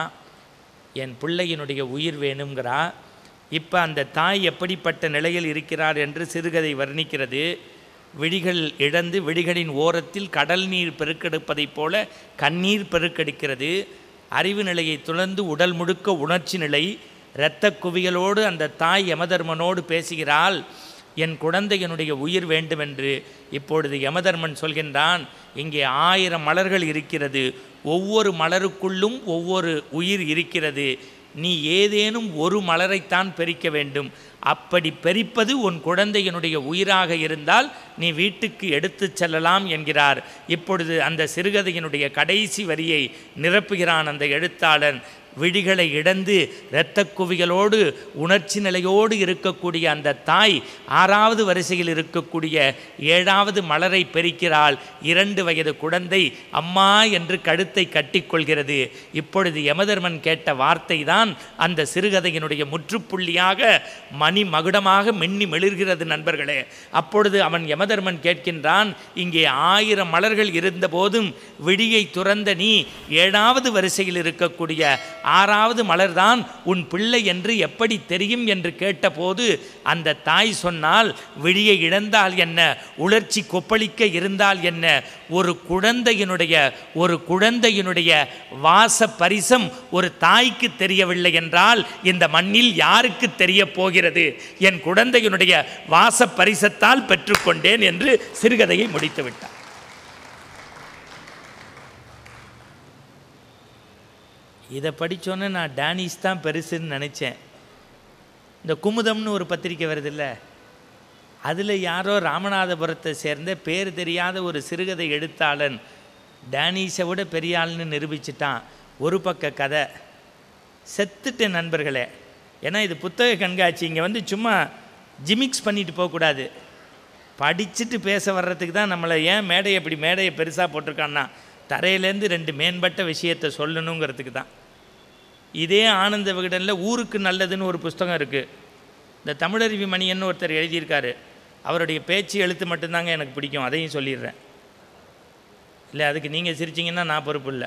என் பிள்ளையினுடைய உயிர் வேணுங்கிறா இப்போ அந்த தாய் எப்படிப்பட்ட நிலையில் இருக்கிறார் என்று சிறுகதை வர்ணிக்கிறது விழிகள் இழந்து விழிகளின் ஓரத்தில் கடல் நீர் பெருக்கெடுப்பதைப் போல கண்ணீர் பெருக்கெடுக்கிறது அறிவு நிலையை துளர்ந்து உடல் முழுக்க உணர்ச்சி நிலை இரத்தக் குவியலோடு அந்த தாய் யமதர்மனோடு பேசுகிறாள் என் குழந்தையனுடைய உயிர் வேண்டுமென்று இப்பொழுது யமதர்மன் சொல்கின்றான் இங்கே ஆயிரம் மலர்கள் இருக்கிறது ஒவ்வொரு மலருக்குள்ளும் ஒவ்வொரு உயிர் இருக்கிறது நீ ஏதேனும் ஒரு மலரைத்தான் பெரிக்க வேண்டும் அப்படி பெரிப்பது உன் குழந்தையினுடைய உயிராக இருந்தால் நீ வீட்டுக்கு எடுத்துச் செல்லலாம் என்கிறார் இப்பொழுது அந்த சிறுகதையினுடைய கடைசி வரியை நிரப்புகிறான் அந்த எழுத்தாளன் விழிகளை இழந்து இரத்தக் குவியலோடு உணர்ச்சி நிலையோடு இருக்கக்கூடிய அந்த தாய் ஆறாவது வரிசையில் இருக்கக்கூடிய ஏழாவது மலரை பெரிக்கிறாள் இரண்டு வயது குழந்தை அம்மா என்று கழுத்தை கட்டிக்கொள்கிறது இப்பொழுது யமதர்மன் கேட்ட வார்த்தை தான் அந்த சிறுகதையினுடைய முற்றுப்புள்ளியாக மணி மகுடமாக மின்னி மெளிர்கிறது நண்பர்களே அப்பொழுது அவன் யமதர்மன் கேட்கின்றான் இங்கே ஆயிரம் மலர்கள் இருந்தபோதும் விழியை துறந்த நீ ஏழாவது வரிசையில் இருக்கக்கூடிய ஆறாவது மலர்தான் உன் பிள்ளை என்று எப்படி தெரியும் என்று கேட்டபோது அந்த தாய் சொன்னால் விழியை இழந்தால் என்ன உணர்ச்சி கொப்பளிக்க இருந்தால் என்ன ஒரு குழந்தையினுடைய ஒரு குழந்தையினுடைய வாச பரிசம் ஒரு தாய்க்கு தெரியவில்லை என்றால் இந்த மண்ணில் யாருக்கு தெரிய போகிறது என் குழந்தையினுடைய வாச பரிசத்தால் பெற்றுக்கொண்டேன் என்று சிறுகதையை முடித்து விட்டார் இதை படித்தோன்னே நான் டேனிஸ் தான் பெருசுன்னு நினச்சேன் இந்த குமுதம்னு ஒரு பத்திரிக்கை வருதுல்ல அதில் யாரோ ராமநாதபுரத்தை சேர்ந்த பேர் தெரியாத ஒரு சிறுகதை எழுத்தாளன் டேனிஸை விட பெரிய ஆள்னு நிரூபிச்சிட்டான் ஒரு பக்க கதை செத்துட்டேன் நண்பர்களே ஏன்னா இது புத்தக கண்காட்சி இங்கே வந்து சும்மா ஜிமிக்ஸ் பண்ணிட்டு போகக்கூடாது படிச்சுட்டு பேச வர்றதுக்கு தான் நம்மளை ஏன் மேடையை இப்படி மேடையை பெருசாக போட்டிருக்கான்னா தரையிலேருந்து ரெண்டு மேம்பட்ட விஷயத்தை சொல்லணுங்கிறதுக்கு தான் இதே ஆனந்த விகடனில் ஊருக்கு நல்லதுன்னு ஒரு புஸ்தகம் இருக்குது இந்த தமிழருவி மணியன்னு ஒருத்தர் எழுதியிருக்காரு அவருடைய பேச்சு எழுத்து மட்டும்தாங்க எனக்கு பிடிக்கும் அதையும் சொல்லிடுறேன் இல்லை அதுக்கு நீங்கள் சிரிச்சிங்கன்னா நான் பொறுப்பு இல்லை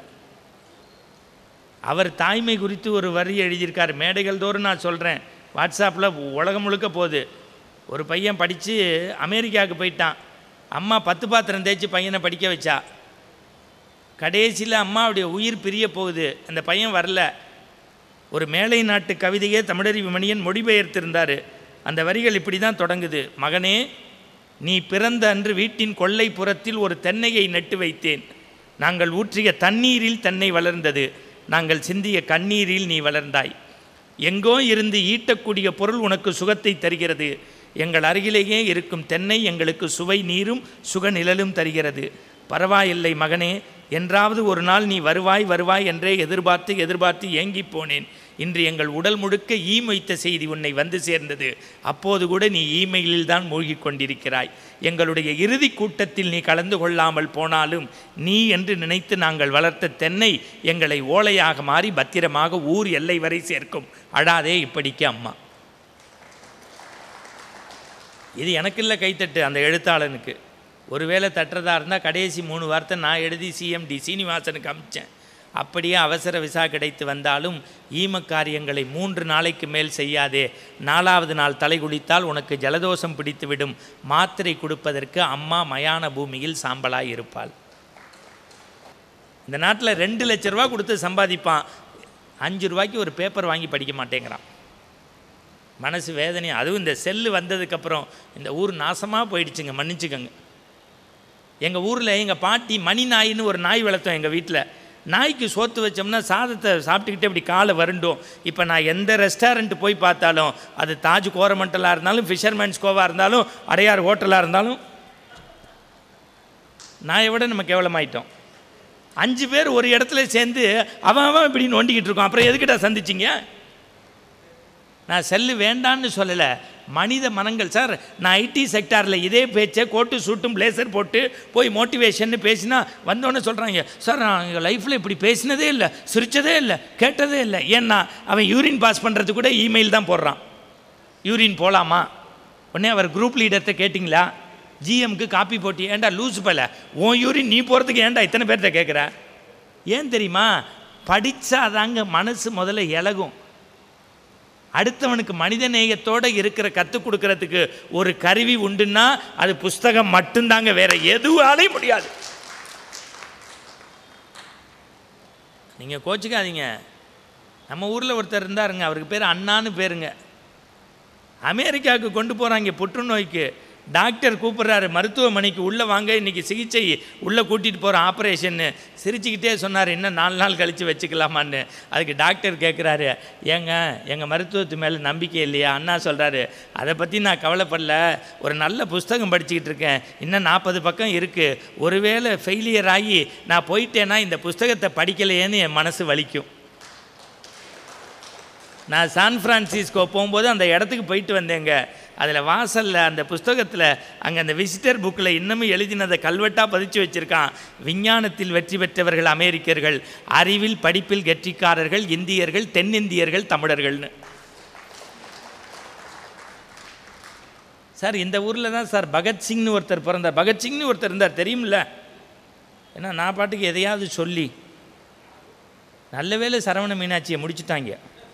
அவர் தாய்மை குறித்து ஒரு வரி எழுதியிருக்கார் மேடைகள் தோறும் நான் சொல்கிறேன் வாட்ஸ்அப்பில் உலகம் முழுக்க போகுது ஒரு பையன் படித்து அமெரிக்காவுக்கு போயிட்டான் அம்மா பத்து பாத்திரம் தேய்ச்சி பையனை படிக்க வச்சா கடைசியில் அம்மாவுடைய உயிர் பிரிய போகுது அந்த பையன் வரல ஒரு மேலை நாட்டு கவிதையே தமிழறிவு மணியன் மொழிபெயர்த்திருந்தார் அந்த வரிகள் இப்படி தான் தொடங்குது மகனே நீ பிறந்த அன்று வீட்டின் கொல்லைப்புறத்தில் ஒரு தென்னையை நட்டு வைத்தேன் நாங்கள் ஊற்றிய தண்ணீரில் தென்னை வளர்ந்தது நாங்கள் சிந்திய கண்ணீரில் நீ வளர்ந்தாய் எங்கோ இருந்து ஈட்டக்கூடிய பொருள் உனக்கு சுகத்தை தருகிறது எங்கள் அருகிலேயே இருக்கும் தென்னை எங்களுக்கு சுவை நீரும் சுகநிழலும் தருகிறது பரவாயில்லை மகனே என்றாவது ஒரு நாள் நீ வருவாய் வருவாய் என்றே எதிர்பார்த்து எதிர்பார்த்து ஏங்கிப் போனேன் இன்று எங்கள் உடல் முழுக்க ஈ மொய்த்த செய்தி உன்னை வந்து சேர்ந்தது அப்போது கூட நீ ஈமெயிலில் தான் மூழ்கிக் கொண்டிருக்கிறாய் எங்களுடைய இறுதி கூட்டத்தில் நீ கலந்து கொள்ளாமல் போனாலும் நீ என்று நினைத்து நாங்கள் வளர்த்த தென்னை எங்களை ஓலையாக மாறி பத்திரமாக ஊர் எல்லை வரை சேர்க்கும் அழாதே இப்படிக்கு அம்மா இது எனக்கு இல்லை கைத்தட்டு அந்த எழுத்தாளனுக்கு ஒருவேளை தட்டுறதா இருந்தால் கடைசி மூணு வார்த்தை நான் எழுதி சிஎம்டி சீனிவாசனுக்கு அமிச்சேன் அப்படியே அவசர விசா கிடைத்து வந்தாலும் ஈம காரியங்களை மூன்று நாளைக்கு மேல் செய்யாதே நாலாவது நாள் தலை குளித்தால் உனக்கு ஜலதோஷம் பிடித்துவிடும் மாத்திரை கொடுப்பதற்கு அம்மா மயான பூமியில் சாம்பலாய் இருப்பாள் இந்த நாட்டில் ரெண்டு லட்ச ரூபா கொடுத்து சம்பாதிப்பான் அஞ்சு ரூபாய்க்கு ஒரு பேப்பர் வாங்கி படிக்க மாட்டேங்கிறான் மனசு வேதனை அதுவும் இந்த செல்லு வந்ததுக்கப்புறம் இந்த ஊர் நாசமாக போயிடுச்சுங்க மன்னிச்சுக்கோங்க எங்கள் ஊரில் எங்கள் பாட்டி மணி நாயின்னு ஒரு நாய் வளர்த்தோம் எங்கள் வீட்டில் நாய்க்கு சோத்து வச்சோம்னா சாதத்தை சாப்பிட்டுக்கிட்டே இப்படி காலை வருண்டோம் இப்போ நான் எந்த ரெஸ்டாரண்ட் போய் பார்த்தாலும் அது தாஜ் கோரமண்டலாக இருந்தாலும் ஃபிஷர்மேன்ஸ் கோவாக இருந்தாலும் அடையார் ஹோட்டலாக இருந்தாலும் நாயை விட நம்ம கேவலமாயிட்டோம் அஞ்சு பேர் ஒரு இடத்துல சேர்ந்து அவன் அவன் இப்படி நோண்டிக்கிட்டு இருக்கோம் அப்புறம் எதுக்கிட்ட சந்திச்சிங்க நான் செல்லு வேண்டான்னு சொல்லலை மனித மனங்கள் சார் நான் ஐடி செக்டாரில் இதே பேச்சை கோட்டு சூட்டும் பிளேசர் போட்டு போய் மோட்டிவேஷன் பேசினா வந்தோடனே சொல்கிறாங்க சார் நான் எங்கள் லைஃப்பில் இப்படி பேசினதே இல்லை சிரித்ததே இல்லை கேட்டதே இல்லை ஏன்னா அவன் யூரின் பாஸ் பண்ணுறது கூட இமெயில் தான் போடுறான் யூரின் போகலாமா உடனே அவர் குரூப் லீடர்கிட்ட கேட்டிங்களா ஜிஎம்க்கு காப்பி போட்டி ஏன்டா லூஸ் பல உன் யூரின் நீ போகிறதுக்கு ஏன்டா இத்தனை பேர்கிட்ட கேட்குற ஏன் தெரியுமா படித்தாதாங்க மனசு முதல்ல இலகும் அடுத்தவனுக்கு மனித நேயத்தோடு இருக்கிற கற்றுக் கொடுக்கறதுக்கு ஒரு கருவி உண்டுன்னா அது புஸ்தகம் மட்டும்தாங்க வேற எதுவாலையும் முடியாது நீங்கள் கோச்சிக்காதீங்க நம்ம ஊரில் ஒருத்தர் இருந்தாருங்க அவருக்கு பேர் அண்ணான்னு பேருங்க அமெரிக்காவுக்கு கொண்டு போகிறாங்க புற்றுநோய்க்கு டாக்டர் கூப்பிட்றாரு மருத்துவமனைக்கு உள்ளே வாங்க இன்றைக்கி சிகிச்சை உள்ளே கூட்டிகிட்டு போகிற ஆப்ரேஷன்னு சிரிச்சுக்கிட்டே சொன்னார் இன்னும் நாலு நாள் கழித்து வச்சுக்கலாமான்னு அதுக்கு டாக்டர் கேட்குறாரு ஏங்க எங்கள் மருத்துவத்து மேலே நம்பிக்கை இல்லையா அண்ணா சொல்கிறாரு அதை பற்றி நான் கவலைப்படல ஒரு நல்ல புஸ்தகம் படிச்சுக்கிட்டு இருக்கேன் இன்னும் நாற்பது பக்கம் இருக்குது ஒருவேளை ஃபெயிலியர் ஆகி நான் போயிட்டேன்னா இந்த புஸ்தகத்தை படிக்கலையேன்னு என் மனசு வலிக்கும் நான் சான் ஃப்ரான்சிஸ்கோ போகும்போது அந்த இடத்துக்கு போயிட்டு வந்தேங்க அதில் வாசலில் அந்த புஸ்தகத்தில் அங்கே அந்த விசிட்டர் புக்கில் இன்னமும் எழுதினதை கல்வெட்டாக பதிச்சு வச்சுருக்கான் விஞ்ஞானத்தில் வெற்றி பெற்றவர்கள் அமெரிக்கர்கள் அறிவில் படிப்பில் கெற்றிக்காரர்கள் இந்தியர்கள் தென்னிந்தியர்கள் தமிழர்கள்னு சார் இந்த ஊரில் தான் சார் பகத்சிங்னு ஒருத்தர் பிறந்தார் பகத்சிங்னு ஒருத்தர் இருந்தார் தெரியுமில்ல ஏன்னா நான் பாட்டுக்கு எதையாவது சொல்லி நல்ல வேளை சரவண மீனாட்சியை முடிச்சுட்டாங்க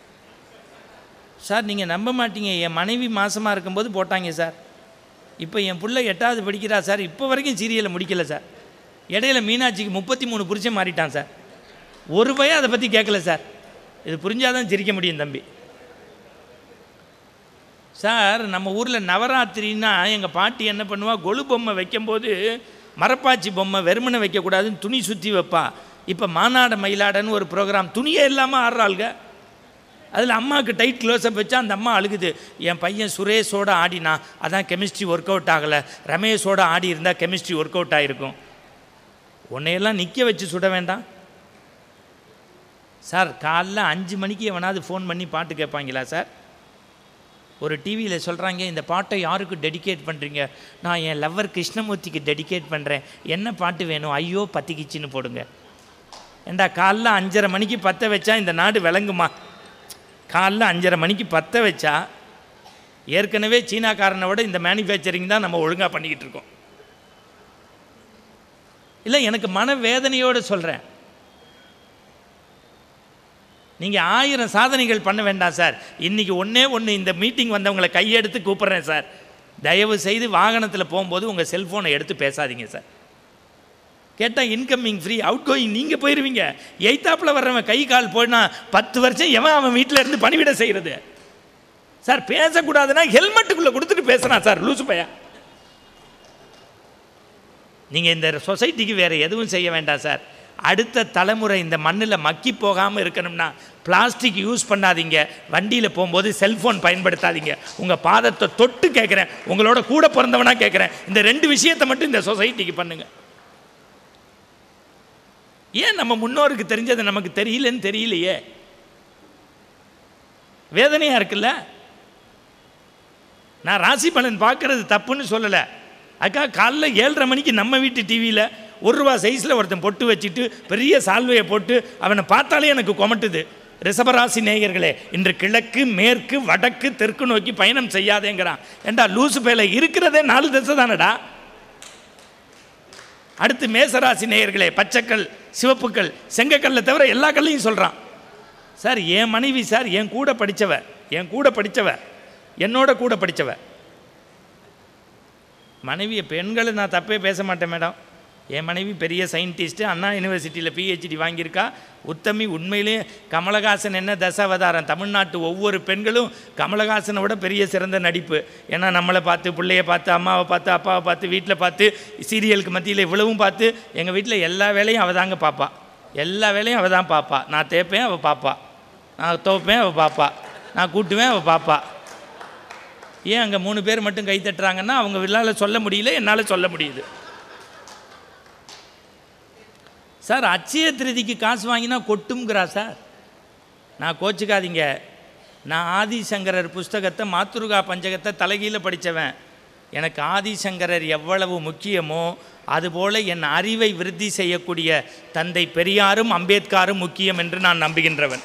சார் நீங்கள் நம்ப மாட்டீங்க என் மனைவி மாசமாக இருக்கும்போது போட்டாங்க சார் இப்போ என் பிள்ளை எட்டாவது படிக்கிறா சார் இப்போ வரைக்கும் சீரியலை முடிக்கல சார் இடையில மீனாட்சிக்கு முப்பத்தி மூணு புருஷன் மாறிட்டான் சார் ஒரு பையன் அதை பற்றி கேட்கல சார் இது புரிஞ்சாதான் சிரிக்க முடியும் தம்பி சார் நம்ம ஊரில் நவராத்திரின்னா எங்கள் பாட்டி என்ன பண்ணுவா கொலு பொம்மை வைக்கும்போது மரப்பாச்சி பொம்மை வெறுமனை வைக்கக்கூடாதுன்னு துணி சுற்றி வைப்பா இப்போ மாநாட மயிலாடன்னு ஒரு ப்ரோக்ராம் துணியே இல்லாமல் ஆடுறாளுங்க அதில் அம்மாவுக்கு டைட் க்ளோஸ்அப் வச்சா அந்த அம்மா அழுகுது என் பையன் சுரேஷோட ஆடினா அதான் கெமிஸ்ட்ரி ஒர்க் அவுட் ஆகலை ரமேஷோட ஆடி இருந்தால் கெமிஸ்ட்ரி ஒர்க் அவுட் ஆகிருக்கும் உன்னையெல்லாம் நிற்க வச்சு சுட வேண்டாம் சார் காலைல அஞ்சு மணிக்கு எவனாவது ஃபோன் பண்ணி பாட்டு கேட்பாங்களா சார் ஒரு டிவியில் சொல்கிறாங்க இந்த பாட்டை யாருக்கு டெடிகேட் பண்ணுறீங்க நான் என் லவ்வர் கிருஷ்ணமூர்த்திக்கு டெடிகேட் பண்ணுறேன் என்ன பாட்டு வேணும் ஐயோ பத்திக்கிச்சின்னு போடுங்க ஏண்டா காலைல அஞ்சரை மணிக்கு பற்ற வச்சா இந்த நாடு விளங்குமா காலைல அஞ்சரை மணிக்கு பற்ற வச்சா ஏற்கனவே சீனாக்காரனை விட இந்த மேனுஃபேக்சரிங் தான் நம்ம ஒழுங்காக பண்ணிக்கிட்டு இருக்கோம் இல்லை எனக்கு மன வேதனையோடு சொல்கிறேன் நீங்கள் ஆயிரம் சாதனைகள் பண்ண வேண்டாம் சார் இன்றைக்கி ஒன்றே ஒன்று இந்த மீட்டிங் வந்தவங்களை கையெடுத்து கூப்பிட்றேன் சார் தயவு செய்து வாகனத்தில் போகும்போது உங்கள் செல்ஃபோனை எடுத்து பேசாதீங்க சார் கேட்டால் இன்கமிங் ஃப்ரீ அவுட் கோயிங் நீங்கள் போயிடுவீங்க எய்த்தாப்பில் வர்றவன் கை கால் போனா பத்து வருஷம் எவன் அவன் வீட்டில் இருந்து பணிவிட செய்கிறது சார் பேசக்கூடாதுன்னா ஹெல்மெட்டுக்குள்ளே கொடுத்துட்டு பேசுகிறான் சார் லூசு பையன் நீங்கள் இந்த சொசைட்டிக்கு வேறு எதுவும் செய்ய வேண்டாம் சார் அடுத்த தலைமுறை இந்த மண்ணில் மக்கி போகாமல் இருக்கணும்னா பிளாஸ்டிக் யூஸ் பண்ணாதீங்க வண்டியில் போகும்போது செல்ஃபோன் பயன்படுத்தாதீங்க உங்கள் பாதத்தை தொட்டு கேட்குறேன் உங்களோட கூட பிறந்தவனா கேட்குறேன் இந்த ரெண்டு விஷயத்தை மட்டும் இந்த சொசைட்டிக்கு பண்ணுங்க ஏன் நம்ம முன்னோருக்கு தெரிஞ்சது நமக்கு தெரியலன்னு தெரியலையே வேதனையாக இருக்குல்ல நான் ராசி பலன் பார்க்கறது தப்புன்னு சொல்லலை அக்கா காலைல ஏழரை மணிக்கு நம்ம வீட்டு டிவியில் ஒரு ரூபா சைஸில் ஒருத்தன் பொட்டு வச்சுட்டு பெரிய சால்வையை போட்டு அவனை பார்த்தாலே எனக்கு கொமட்டுது ரிஷபராசி நேயர்களே இன்று கிழக்கு மேற்கு வடக்கு தெற்கு நோக்கி பயணம் செய்யாதேங்கிறான் ஏண்டா லூசு பேல இருக்கிறதே நாலு திசை தானடா அடுத்து மேசராசி நேயர்களே பச்சைக்கல் சிவப்புக்கள் செங்கக்கல்லை தவிர எல்லா கல்லையும் சொல்கிறான் சார் என் மனைவி சார் என் கூட படித்தவ என் கூட படித்தவ என்னோட கூட படித்தவ மனைவியை பெண்களை நான் தப்பே பேச மாட்டேன் மேடம் என் மனைவி பெரிய சயின்டிஸ்ட்டு அண்ணா யூனிவர்சிட்டியில் பிஹெச்டி வாங்கியிருக்கா உத்தமி உண்மையிலே கமலஹாசன் என்ன தசாவதாரம் தமிழ்நாட்டு ஒவ்வொரு பெண்களும் கமலஹாசனை விட பெரிய சிறந்த நடிப்பு ஏன்னா நம்மளை பார்த்து பிள்ளைய பார்த்து அம்மாவை பார்த்து அப்பாவை பார்த்து வீட்டில் பார்த்து சீரியலுக்கு மத்தியில் இவ்வளவும் பார்த்து எங்கள் வீட்டில் எல்லா வேலையும் அவள் தாங்க பார்ப்பா எல்லா வேலையும் அவள் தான் பார்ப்பா நான் தேய்ப்பேன் அவள் பார்ப்பா நான் துவைப்பேன் அவள் பார்ப்பா நான் கூட்டுவேன் அவள் பார்ப்பா ஏன் அங்கே மூணு பேர் மட்டும் கை தட்டுறாங்கன்னா அவங்க விழாவில் சொல்ல முடியல என்னால் சொல்ல முடியுது சார் அச்சய திருதிக்கு காசு வாங்கினா கொட்டுங்கிறா சார் நான் கோச்சிக்காதீங்க நான் ஆதிசங்கரர் புஸ்தகத்தை மாத்துருகா பஞ்சகத்தை தலைகீழ படித்தவன் எனக்கு ஆதிசங்கரர் எவ்வளவு முக்கியமோ அதுபோல என் அறிவை விருத்தி செய்யக்கூடிய தந்தை பெரியாரும் அம்பேத்கரும் முக்கியம் என்று நான் நம்புகின்றவன்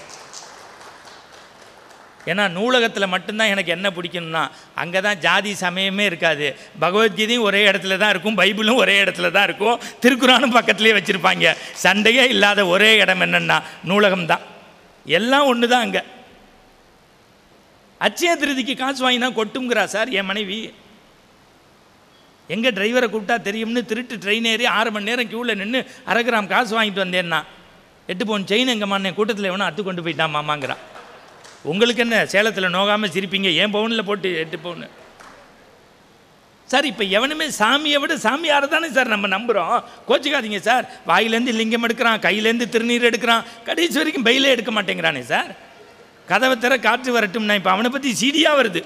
ஏன்னா நூலகத்தில் மட்டும்தான் எனக்கு என்ன பிடிக்கணும்னா அங்கே தான் ஜாதி சமயமே இருக்காது பகவத்கீதையும் ஒரே இடத்துல தான் இருக்கும் பைபிளும் ஒரே இடத்துல தான் இருக்கும் திருக்குறானும் பக்கத்துலேயே வச்சுருப்பாங்க சண்டையே இல்லாத ஒரே இடம் என்னென்னா நூலகம் தான் எல்லாம் ஒன்று தான் அங்கே அச்சய திருதிக்கு காசு வாங்கினா கொட்டுங்கிறா சார் என் மனைவி எங்கே டிரைவரை கூப்பிட்டா தெரியும்னு திருட்டு ட்ரெயின் ஏறி ஆறு மணி நேரம் க்யூவில் நின்று அரை கிராம் காசு வாங்கிட்டு வந்தேன்னா எட்டு பவுன் செயின் எங்கம்மா கூட்டத்தில் எவனோ அத்து கொண்டு போயிட்டான் மாமாங்கிறான் உங்களுக்கு என்ன சேலத்தில் நோகாமல் சிரிப்பீங்க ஏன் பவுனில் போட்டு எட்டு பவுன் சார் இப்போ எவனுமே சாமியை விட சாமியாரை தானே சார் நம்ம நம்புகிறோம் கோச்சிக்காதீங்க சார் வாயிலேருந்து லிங்கம் எடுக்கிறான் கையிலேருந்து திருநீர் எடுக்கிறான் கடைசி வரைக்கும் பையிலே எடுக்க மாட்டேங்கிறானே சார் கதவை திற காற்று வரட்டும்னா இப்போ அவனை பற்றி சீடியாக வருது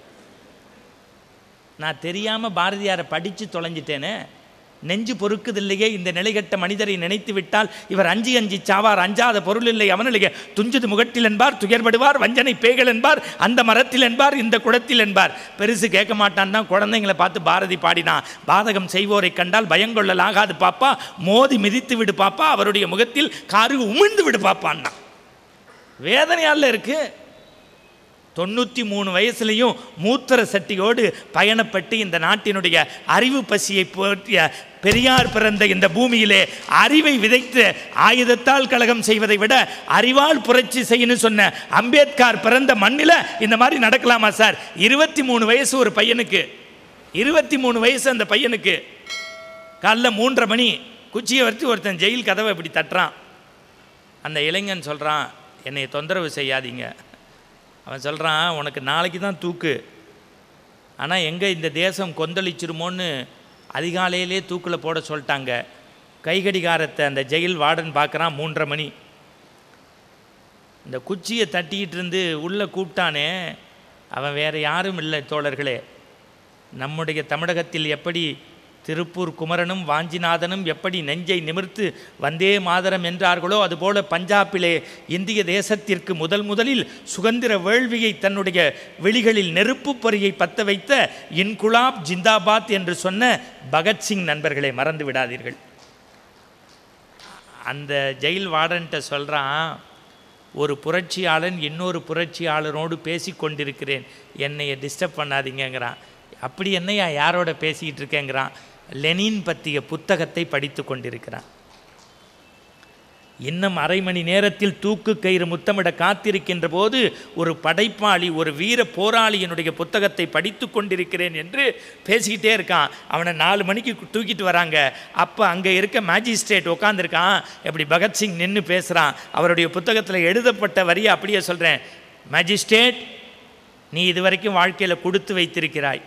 நான் தெரியாமல் பாரதியாரை படித்து தொலைஞ்சிட்டேனே நெஞ்சு பொறுக்குதில்லையே இந்த நிலைகட்ட மனிதரை நினைத்து விட்டால் இவர் அஞ்சி அஞ்சி சாவார் அஞ்சாத பொருள் இல்லை அவனிலேயே துஞ்சது முகட்டில் என்பார் துயர்படுவார் வஞ்சனை பேய்கள் என்பார் அந்த மரத்தில் என்பார் இந்த குடத்தில் என்பார் பெருசு கேட்க மாட்டான் தான் குழந்தைங்களை பார்த்து பாரதி பாடினான் பாதகம் செய்வோரை கண்டால் பயங்கொள்ளலாகாது பாப்பா மோதி மிதித்து விடு பாப்பா அவருடைய முகத்தில் காரு உமிழ்ந்து விடு பாப்பான்னா வேதனையால் இருக்குது தொண்ணூற்றி மூணு வயசுலையும் மூத்திர சட்டியோடு பயணப்பட்டு இந்த நாட்டினுடைய அறிவு பசியை போற்றிய பெரியார் பிறந்த இந்த பூமியிலே அறிவை விதைத்து ஆயுதத்தால் கழகம் செய்வதை விட அறிவால் புரட்சி செய்யணும்னு சொன்ன அம்பேத்கர் பிறந்த மண்ணில் இந்த மாதிரி நடக்கலாமா சார் இருபத்தி மூணு வயசு ஒரு பையனுக்கு இருபத்தி மூணு வயசு அந்த பையனுக்கு காலைல மூன்றரை மணி குச்சியை வச்சு ஒருத்தன் ஜெயில் கதவை இப்படி தட்டுறான் அந்த இளைஞன் சொல்கிறான் என்னை தொந்தரவு செய்யாதீங்க அவன் சொல்கிறான் உனக்கு நாளைக்கு தான் தூக்கு ஆனால் எங்கே இந்த தேசம் கொந்தளிச்சிருமோன்னு அதிகாலையிலே தூக்கில் போட சொல்லிட்டாங்க கைகடிகாரத்தை அந்த ஜெயில் வார்டன் பார்க்குறான் மூன்றரை மணி இந்த குச்சியை தட்டிக்கிட்டு இருந்து உள்ளே கூப்பிட்டானே அவன் வேறு யாரும் இல்லை தோழர்களே நம்முடைய தமிழகத்தில் எப்படி திருப்பூர் குமரனும் வாஞ்சிநாதனும் எப்படி நெஞ்சை நிமிர்த்து வந்தே மாதரம் என்றார்களோ அதுபோல பஞ்சாபிலே இந்திய தேசத்திற்கு முதல் முதலில் சுதந்திர வேள்வியை தன்னுடைய வெளிகளில் நெருப்புப் பொறியை பத்த வைத்த இன்குலாப் ஜிந்தாபாத் என்று சொன்ன பகத்சிங் நண்பர்களை மறந்து விடாதீர்கள் அந்த ஜெயில் வார்டன்ட்ட சொல்கிறான் ஒரு புரட்சியாளன் இன்னொரு புரட்சியாளனோடு பேசி கொண்டிருக்கிறேன் என்னைய டிஸ்டர்ப் பண்ணாதீங்கங்கிறான் அப்படி என்னையா யாரோட பேசிக்கிட்டு இருக்கேங்கிறான் லெனின் பற்றிய புத்தகத்தை படித்து கொண்டிருக்கிறான் இன்னும் அரை மணி நேரத்தில் தூக்கு கயிறு முத்தமிட காத்திருக்கின்ற போது ஒரு படைப்பாளி ஒரு வீர போராளியினுடைய புத்தகத்தை படித்து கொண்டிருக்கிறேன் என்று பேசிக்கிட்டே இருக்கான் அவனை நாலு மணிக்கு தூக்கிட்டு வராங்க அப்போ அங்கே இருக்க மேஜிஸ்ட்ரேட் உட்காந்துருக்கான் எப்படி பகத்சிங் நின்று பேசுகிறான் அவருடைய புத்தகத்தில் எழுதப்பட்ட வரியை அப்படியே சொல்கிறேன் மேஜிஸ்ட்ரேட் நீ இதுவரைக்கும் வாழ்க்கையில் கொடுத்து வைத்திருக்கிறாய்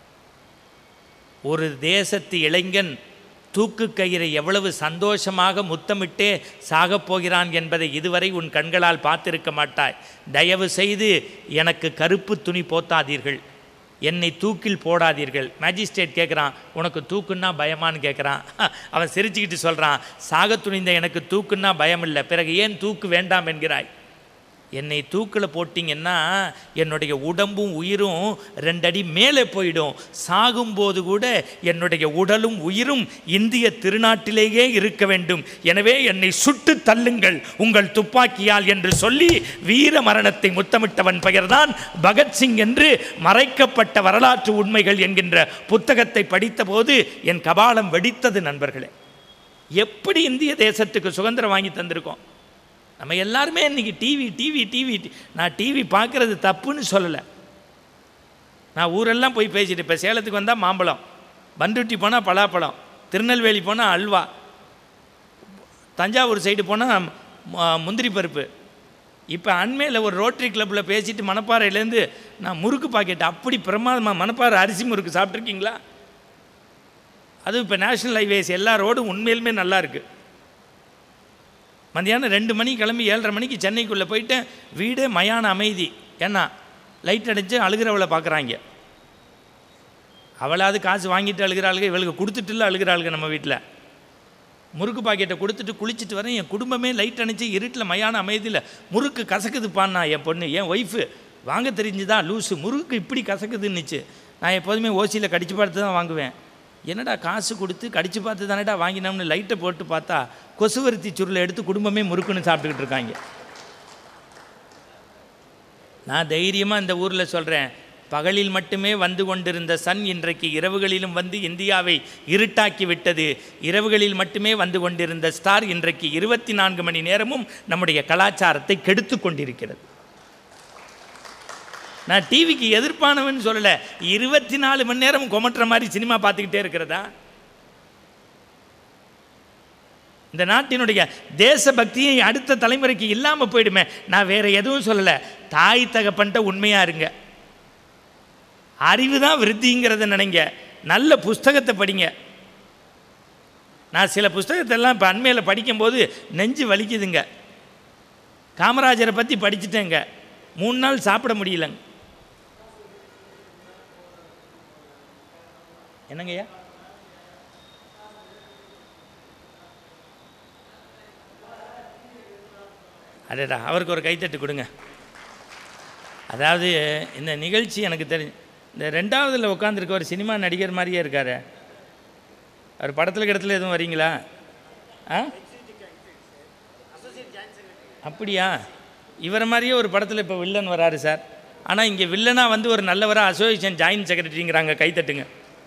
ஒரு தேசத்து இளைஞன் தூக்கு கயிறை எவ்வளவு சந்தோஷமாக முத்தமிட்டே சாகப் போகிறான் என்பதை இதுவரை உன் கண்களால் பார்த்திருக்க மாட்டாய் தயவு செய்து எனக்கு கருப்பு துணி போத்தாதீர்கள் என்னை தூக்கில் போடாதீர்கள் மேஜிஸ்ட்ரேட் கேட்குறான் உனக்கு தூக்குன்னா பயமான்னு கேட்குறான் அவன் சிரிச்சுக்கிட்டு சொல்கிறான் சாக துணிந்த எனக்கு தூக்குன்னா பயம் இல்லை பிறகு ஏன் தூக்கு வேண்டாம் என்கிறாய் என்னை தூக்கில் போட்டிங்கன்னா என்னுடைய உடம்பும் உயிரும் ரெண்டடி மேலே போயிடும் சாகும்போது கூட என்னுடைய உடலும் உயிரும் இந்திய திருநாட்டிலேயே இருக்க வேண்டும் எனவே என்னை சுட்டு தள்ளுங்கள் உங்கள் துப்பாக்கியால் என்று சொல்லி வீர மரணத்தை முத்தமிட்டவன் பெயர்தான் பகத்சிங் என்று மறைக்கப்பட்ட வரலாற்று உண்மைகள் என்கின்ற புத்தகத்தை படித்தபோது என் கபாலம் வெடித்தது நண்பர்களே எப்படி இந்திய தேசத்துக்கு சுதந்திரம் வாங்கி தந்திருக்கோம் நம்ம எல்லாருமே இன்றைக்கி டிவி டிவி டிவி நான் டிவி பார்க்குறது தப்புன்னு சொல்லலை நான் ஊரெல்லாம் போய் பேசிட்டு இப்போ சேலத்துக்கு வந்தால் மாம்பழம் பண்டுட்டி போனால் பலாப்பழம் திருநெல்வேலி போனால் அல்வா தஞ்சாவூர் சைடு போனால் முந்திரி பருப்பு இப்போ அண்மையில் ஒரு ரோட்டரி கிளப்பில் பேசிட்டு மணப்பாறையிலேருந்து நான் முறுக்கு பாக்கெட் அப்படி பிரமாதமாக மணப்பாறை அரிசி முறுக்கு சாப்பிட்ருக்கீங்களா அதுவும் இப்போ நேஷ்னல் ஹைவேஸ் எல்லா ரோடும் உண்மையிலுமே நல்லா இருக்குது மத்தியானம் ரெண்டு மணிக்கு கிளம்பி ஏழரை மணிக்கு சென்னைக்குள்ளே போயிட்டேன் வீடே மயான அமைதி ஏன்னா லைட் அடித்து அழுகிறவளை பார்க்குறாங்க அவளாவது காசு வாங்கிட்டு அழுகிறாளுங்க இவளுக்கு கொடுத்துட்டுல அழுகிறாளுங்க நம்ம வீட்டில் முறுக்கு பாக்கெட்டை கொடுத்துட்டு குளிச்சுட்டு வரேன் என் குடும்பமே லைட் அணைச்சி இருட்டில் மயான அமைதியில் முறுக்கு கசக்குதுப்பான்னா என் பொண்ணு என் ஒய்ஃபு வாங்க தெரிஞ்சுதான் லூஸு முறுக்கு இப்படி கசக்குதுன்னுச்சு நான் எப்போதுமே ஓசியில் கடிச்சு பார்த்து தான் வாங்குவேன் என்னடா காசு கொடுத்து கடிச்சு பார்த்து தானேடா வாங்கினோம்னு லைட்டை போட்டு பார்த்தா கொசுவருத்தி சுருளை எடுத்து குடும்பமே முறுக்குன்னு சாப்பிட்டுக்கிட்டு இருக்காங்க நான் தைரியமாக இந்த ஊரில் சொல்கிறேன் பகலில் மட்டுமே வந்து கொண்டிருந்த சன் இன்றைக்கு இரவுகளிலும் வந்து இந்தியாவை இருட்டாக்கி விட்டது இரவுகளில் மட்டுமே வந்து கொண்டிருந்த ஸ்டார் இன்றைக்கு இருபத்தி நான்கு மணி நேரமும் நம்முடைய கலாச்சாரத்தை கெடுத்து கொண்டிருக்கிறது நான் டிவிக்கு எதிர்ப்பானவன் சொல்லலை இருபத்தி நாலு மணி நேரம் கொமட்டுற மாதிரி சினிமா பார்த்துக்கிட்டே இருக்கிறதா இந்த நாட்டினுடைய தேசபக்தியை அடுத்த தலைமுறைக்கு இல்லாமல் போயிடுமே நான் வேற எதுவும் சொல்லலை தாய் தகப்பன்ட்ட உண்மையாக இருங்க அறிவு தான் விருத்திங்கிறத நினைங்க நல்ல புஸ்தகத்தை படிங்க நான் சில புஸ்தகத்தெல்லாம் இப்போ அண்மையில் படிக்கும்போது நெஞ்சு வலிக்குதுங்க காமராஜரை பற்றி படிச்சுட்டேங்க மூணு நாள் சாப்பிட முடியலங்க என்னங்கய்யா அடடா அவருக்கு ஒரு கைத்தட்டு கொடுங்க அதாவது இந்த நிகழ்ச்சி எனக்கு தெரிஞ்சு இந்த ரெண்டாவதுல உட்காந்துருக்க ஒரு சினிமா நடிகர் மாதிரியே இருக்காரு அவர் படத்தில் கிடத்துல எதுவும் வரீங்களா ஆ அப்படியா இவரை மாதிரியே ஒரு படத்தில் இப்போ வில்லன் வராரு சார் ஆனால் இங்கே வில்லனாக வந்து ஒரு நல்லவராக அசோசியேஷன் ஜாயின்ட் செக்ரட்டரிங்கிறாங்க கைத்தட்டுங்க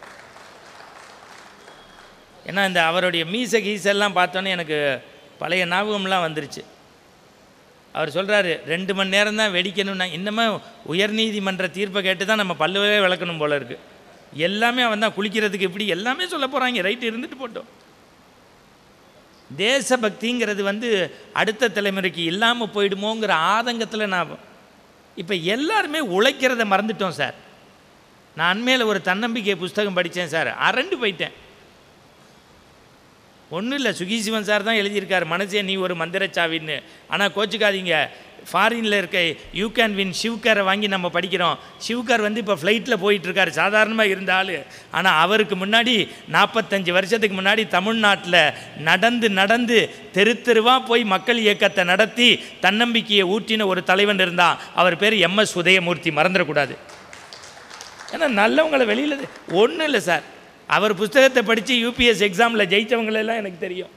ஏன்னா இந்த அவருடைய மீச கீசெல்லாம் பார்த்தோன்னே எனக்கு பழைய ஞாபகம்லாம் வந்துருச்சு அவர் சொல்கிறாரு ரெண்டு மணி நேரம் தான் வெடிக்கணும்னா இன்னமும் உயர்நீதிமன்ற தீர்ப்பை கேட்டு தான் நம்ம பல்லுவே விளக்கணும் போல இருக்குது எல்லாமே அவன் தான் குளிக்கிறதுக்கு இப்படி எல்லாமே சொல்ல போகிறாங்க ரைட்டு இருந்துட்டு போட்டோம் தேசபக்திங்கிறது வந்து அடுத்த தலைமுறைக்கு இல்லாமல் போயிடுமோங்கிற ஆதங்கத்தில் நான் இப்போ எல்லாருமே உழைக்கிறத மறந்துட்டோம் சார் நான் அண்மையில் ஒரு தன்னம்பிக்கை புஸ்தகம் படித்தேன் சார் அரண்டு போயிட்டேன் ஒன்றும் இல்லை சுகீசிவன் சார் தான் எழுதியிருக்காரு மனசே நீ ஒரு மந்திரச்சாவின்னு ஆனால் கோச்சுக்காதீங்க ஃபாரினில் இருக்க யூ கேன் வின் ஷிவ்காரை வாங்கி நம்ம படிக்கிறோம் ஷிவ்கார் வந்து இப்போ ஃப்ளைட்டில் போயிட்டுருக்காரு சாதாரணமாக இருந்த ஆள் ஆனால் அவருக்கு முன்னாடி நாற்பத்தஞ்சு வருஷத்துக்கு முன்னாடி தமிழ்நாட்டில் நடந்து நடந்து தெரு தெருவாக போய் மக்கள் இயக்கத்தை நடத்தி தன்னம்பிக்கையை ஊற்றின ஒரு தலைவன் இருந்தான் அவர் பேர் எம்எஸ் உதயமூர்த்தி மறந்துடக்கூடாது ஏன்னா நல்லவங்களை வெளியில் ஒன்றும் இல்லை சார் அவர் புஸ்தகத்தை படித்து யூபிஎஸ் எக்ஸாமில் ஜெயித்தவங்களெல்லாம் எனக்கு தெரியும்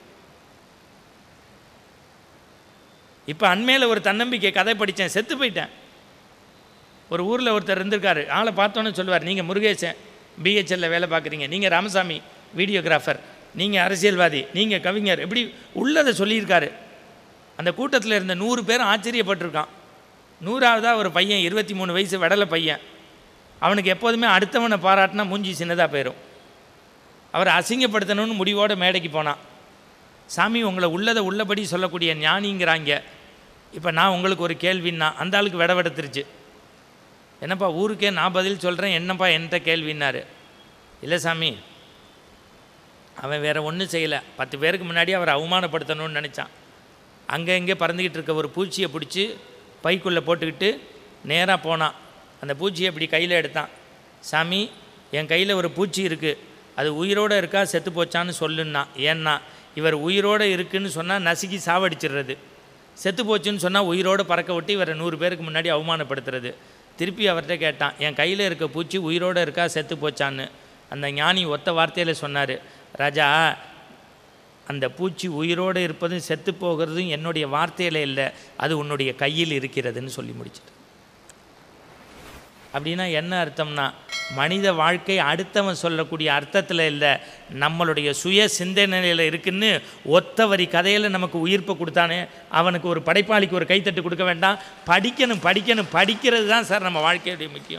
இப்போ அண்மையில் ஒரு தன்னம்பிக்கை கதை படித்தேன் செத்து போயிட்டேன் ஒரு ஊரில் ஒருத்தர் இருந்திருக்காரு ஆளை பார்த்தோன்னே சொல்லுவார் நீங்கள் முருகேசன் பிஹெச்எல்ல வேலை பார்க்குறீங்க நீங்கள் ராமசாமி வீடியோகிராஃபர் நீங்கள் அரசியல்வாதி நீங்கள் கவிஞர் எப்படி உள்ளதை சொல்லியிருக்காரு அந்த கூட்டத்தில் இருந்த நூறு பேரும் ஆச்சரியப்பட்டிருக்கான் நூறாவதாக ஒரு பையன் இருபத்தி மூணு வயசு வெடலை பையன் அவனுக்கு எப்போதுமே அடுத்தவனை பாராட்டினா மூஞ்சி சின்னதாக போயிடும் அவரை அசிங்கப்படுத்தணும்னு முடிவோட மேடைக்கு போனான் சாமி உங்களை உள்ளதை உள்ளபடி சொல்லக்கூடிய ஞானிங்கிறாங்க இப்போ நான் உங்களுக்கு ஒரு கேள்வின்னா அந்த ஆளுக்கு விடவெடுத்துருச்சு என்னப்பா ஊருக்கே நான் பதில் சொல்கிறேன் என்னப்பா என்கிட்ட கேள்வின்னாரு இல்லை சாமி அவன் வேறு ஒன்றும் செய்யலை பத்து பேருக்கு முன்னாடி அவரை அவமானப்படுத்தணும்னு நினச்சான் அங்கே இங்கே பறந்துக்கிட்டு இருக்க ஒரு பூச்சியை பிடிச்சி பைக்குள்ளே போட்டுக்கிட்டு நேராக போனான் அந்த பூச்சியை இப்படி கையில் எடுத்தான் சாமி என் கையில் ஒரு பூச்சி இருக்குது அது உயிரோடு இருக்கா செத்து போச்சான்னு சொல்லுன்னா ஏன்னா இவர் உயிரோடு இருக்குன்னு சொன்னால் நசுக்கி சாவடிச்சிடுறது செத்து போச்சுன்னு சொன்னால் உயிரோடு பறக்க விட்டு இவரை நூறு பேருக்கு முன்னாடி அவமானப்படுத்துறது திருப்பி அவர்கிட்ட கேட்டான் என் கையில் இருக்க பூச்சி உயிரோடு இருக்கா செத்து போச்சான்னு அந்த ஞானி ஒத்த வார்த்தையில் சொன்னார் ராஜா அந்த பூச்சி உயிரோடு இருப்பதும் செத்து போகிறதும் என்னுடைய வார்த்தையில் இல்லை அது உன்னுடைய கையில் இருக்கிறதுன்னு சொல்லி முடிச்சிட்டு அப்படின்னா என்ன அர்த்தம்னா மனித வாழ்க்கை அடுத்தவன் சொல்லக்கூடிய அர்த்தத்தில் இல்லை நம்மளுடைய சுய சிந்தனையில் இருக்குன்னு ஒத்த வரி கதையில் நமக்கு உயிர்ப்பை கொடுத்தானே அவனுக்கு ஒரு படைப்பாளிக்கு ஒரு கைத்தட்டு கொடுக்க வேண்டாம் படிக்கணும் படிக்கணும் படிக்கிறது தான் சார் நம்ம வாழ்க்கையுடைய முக்கியம்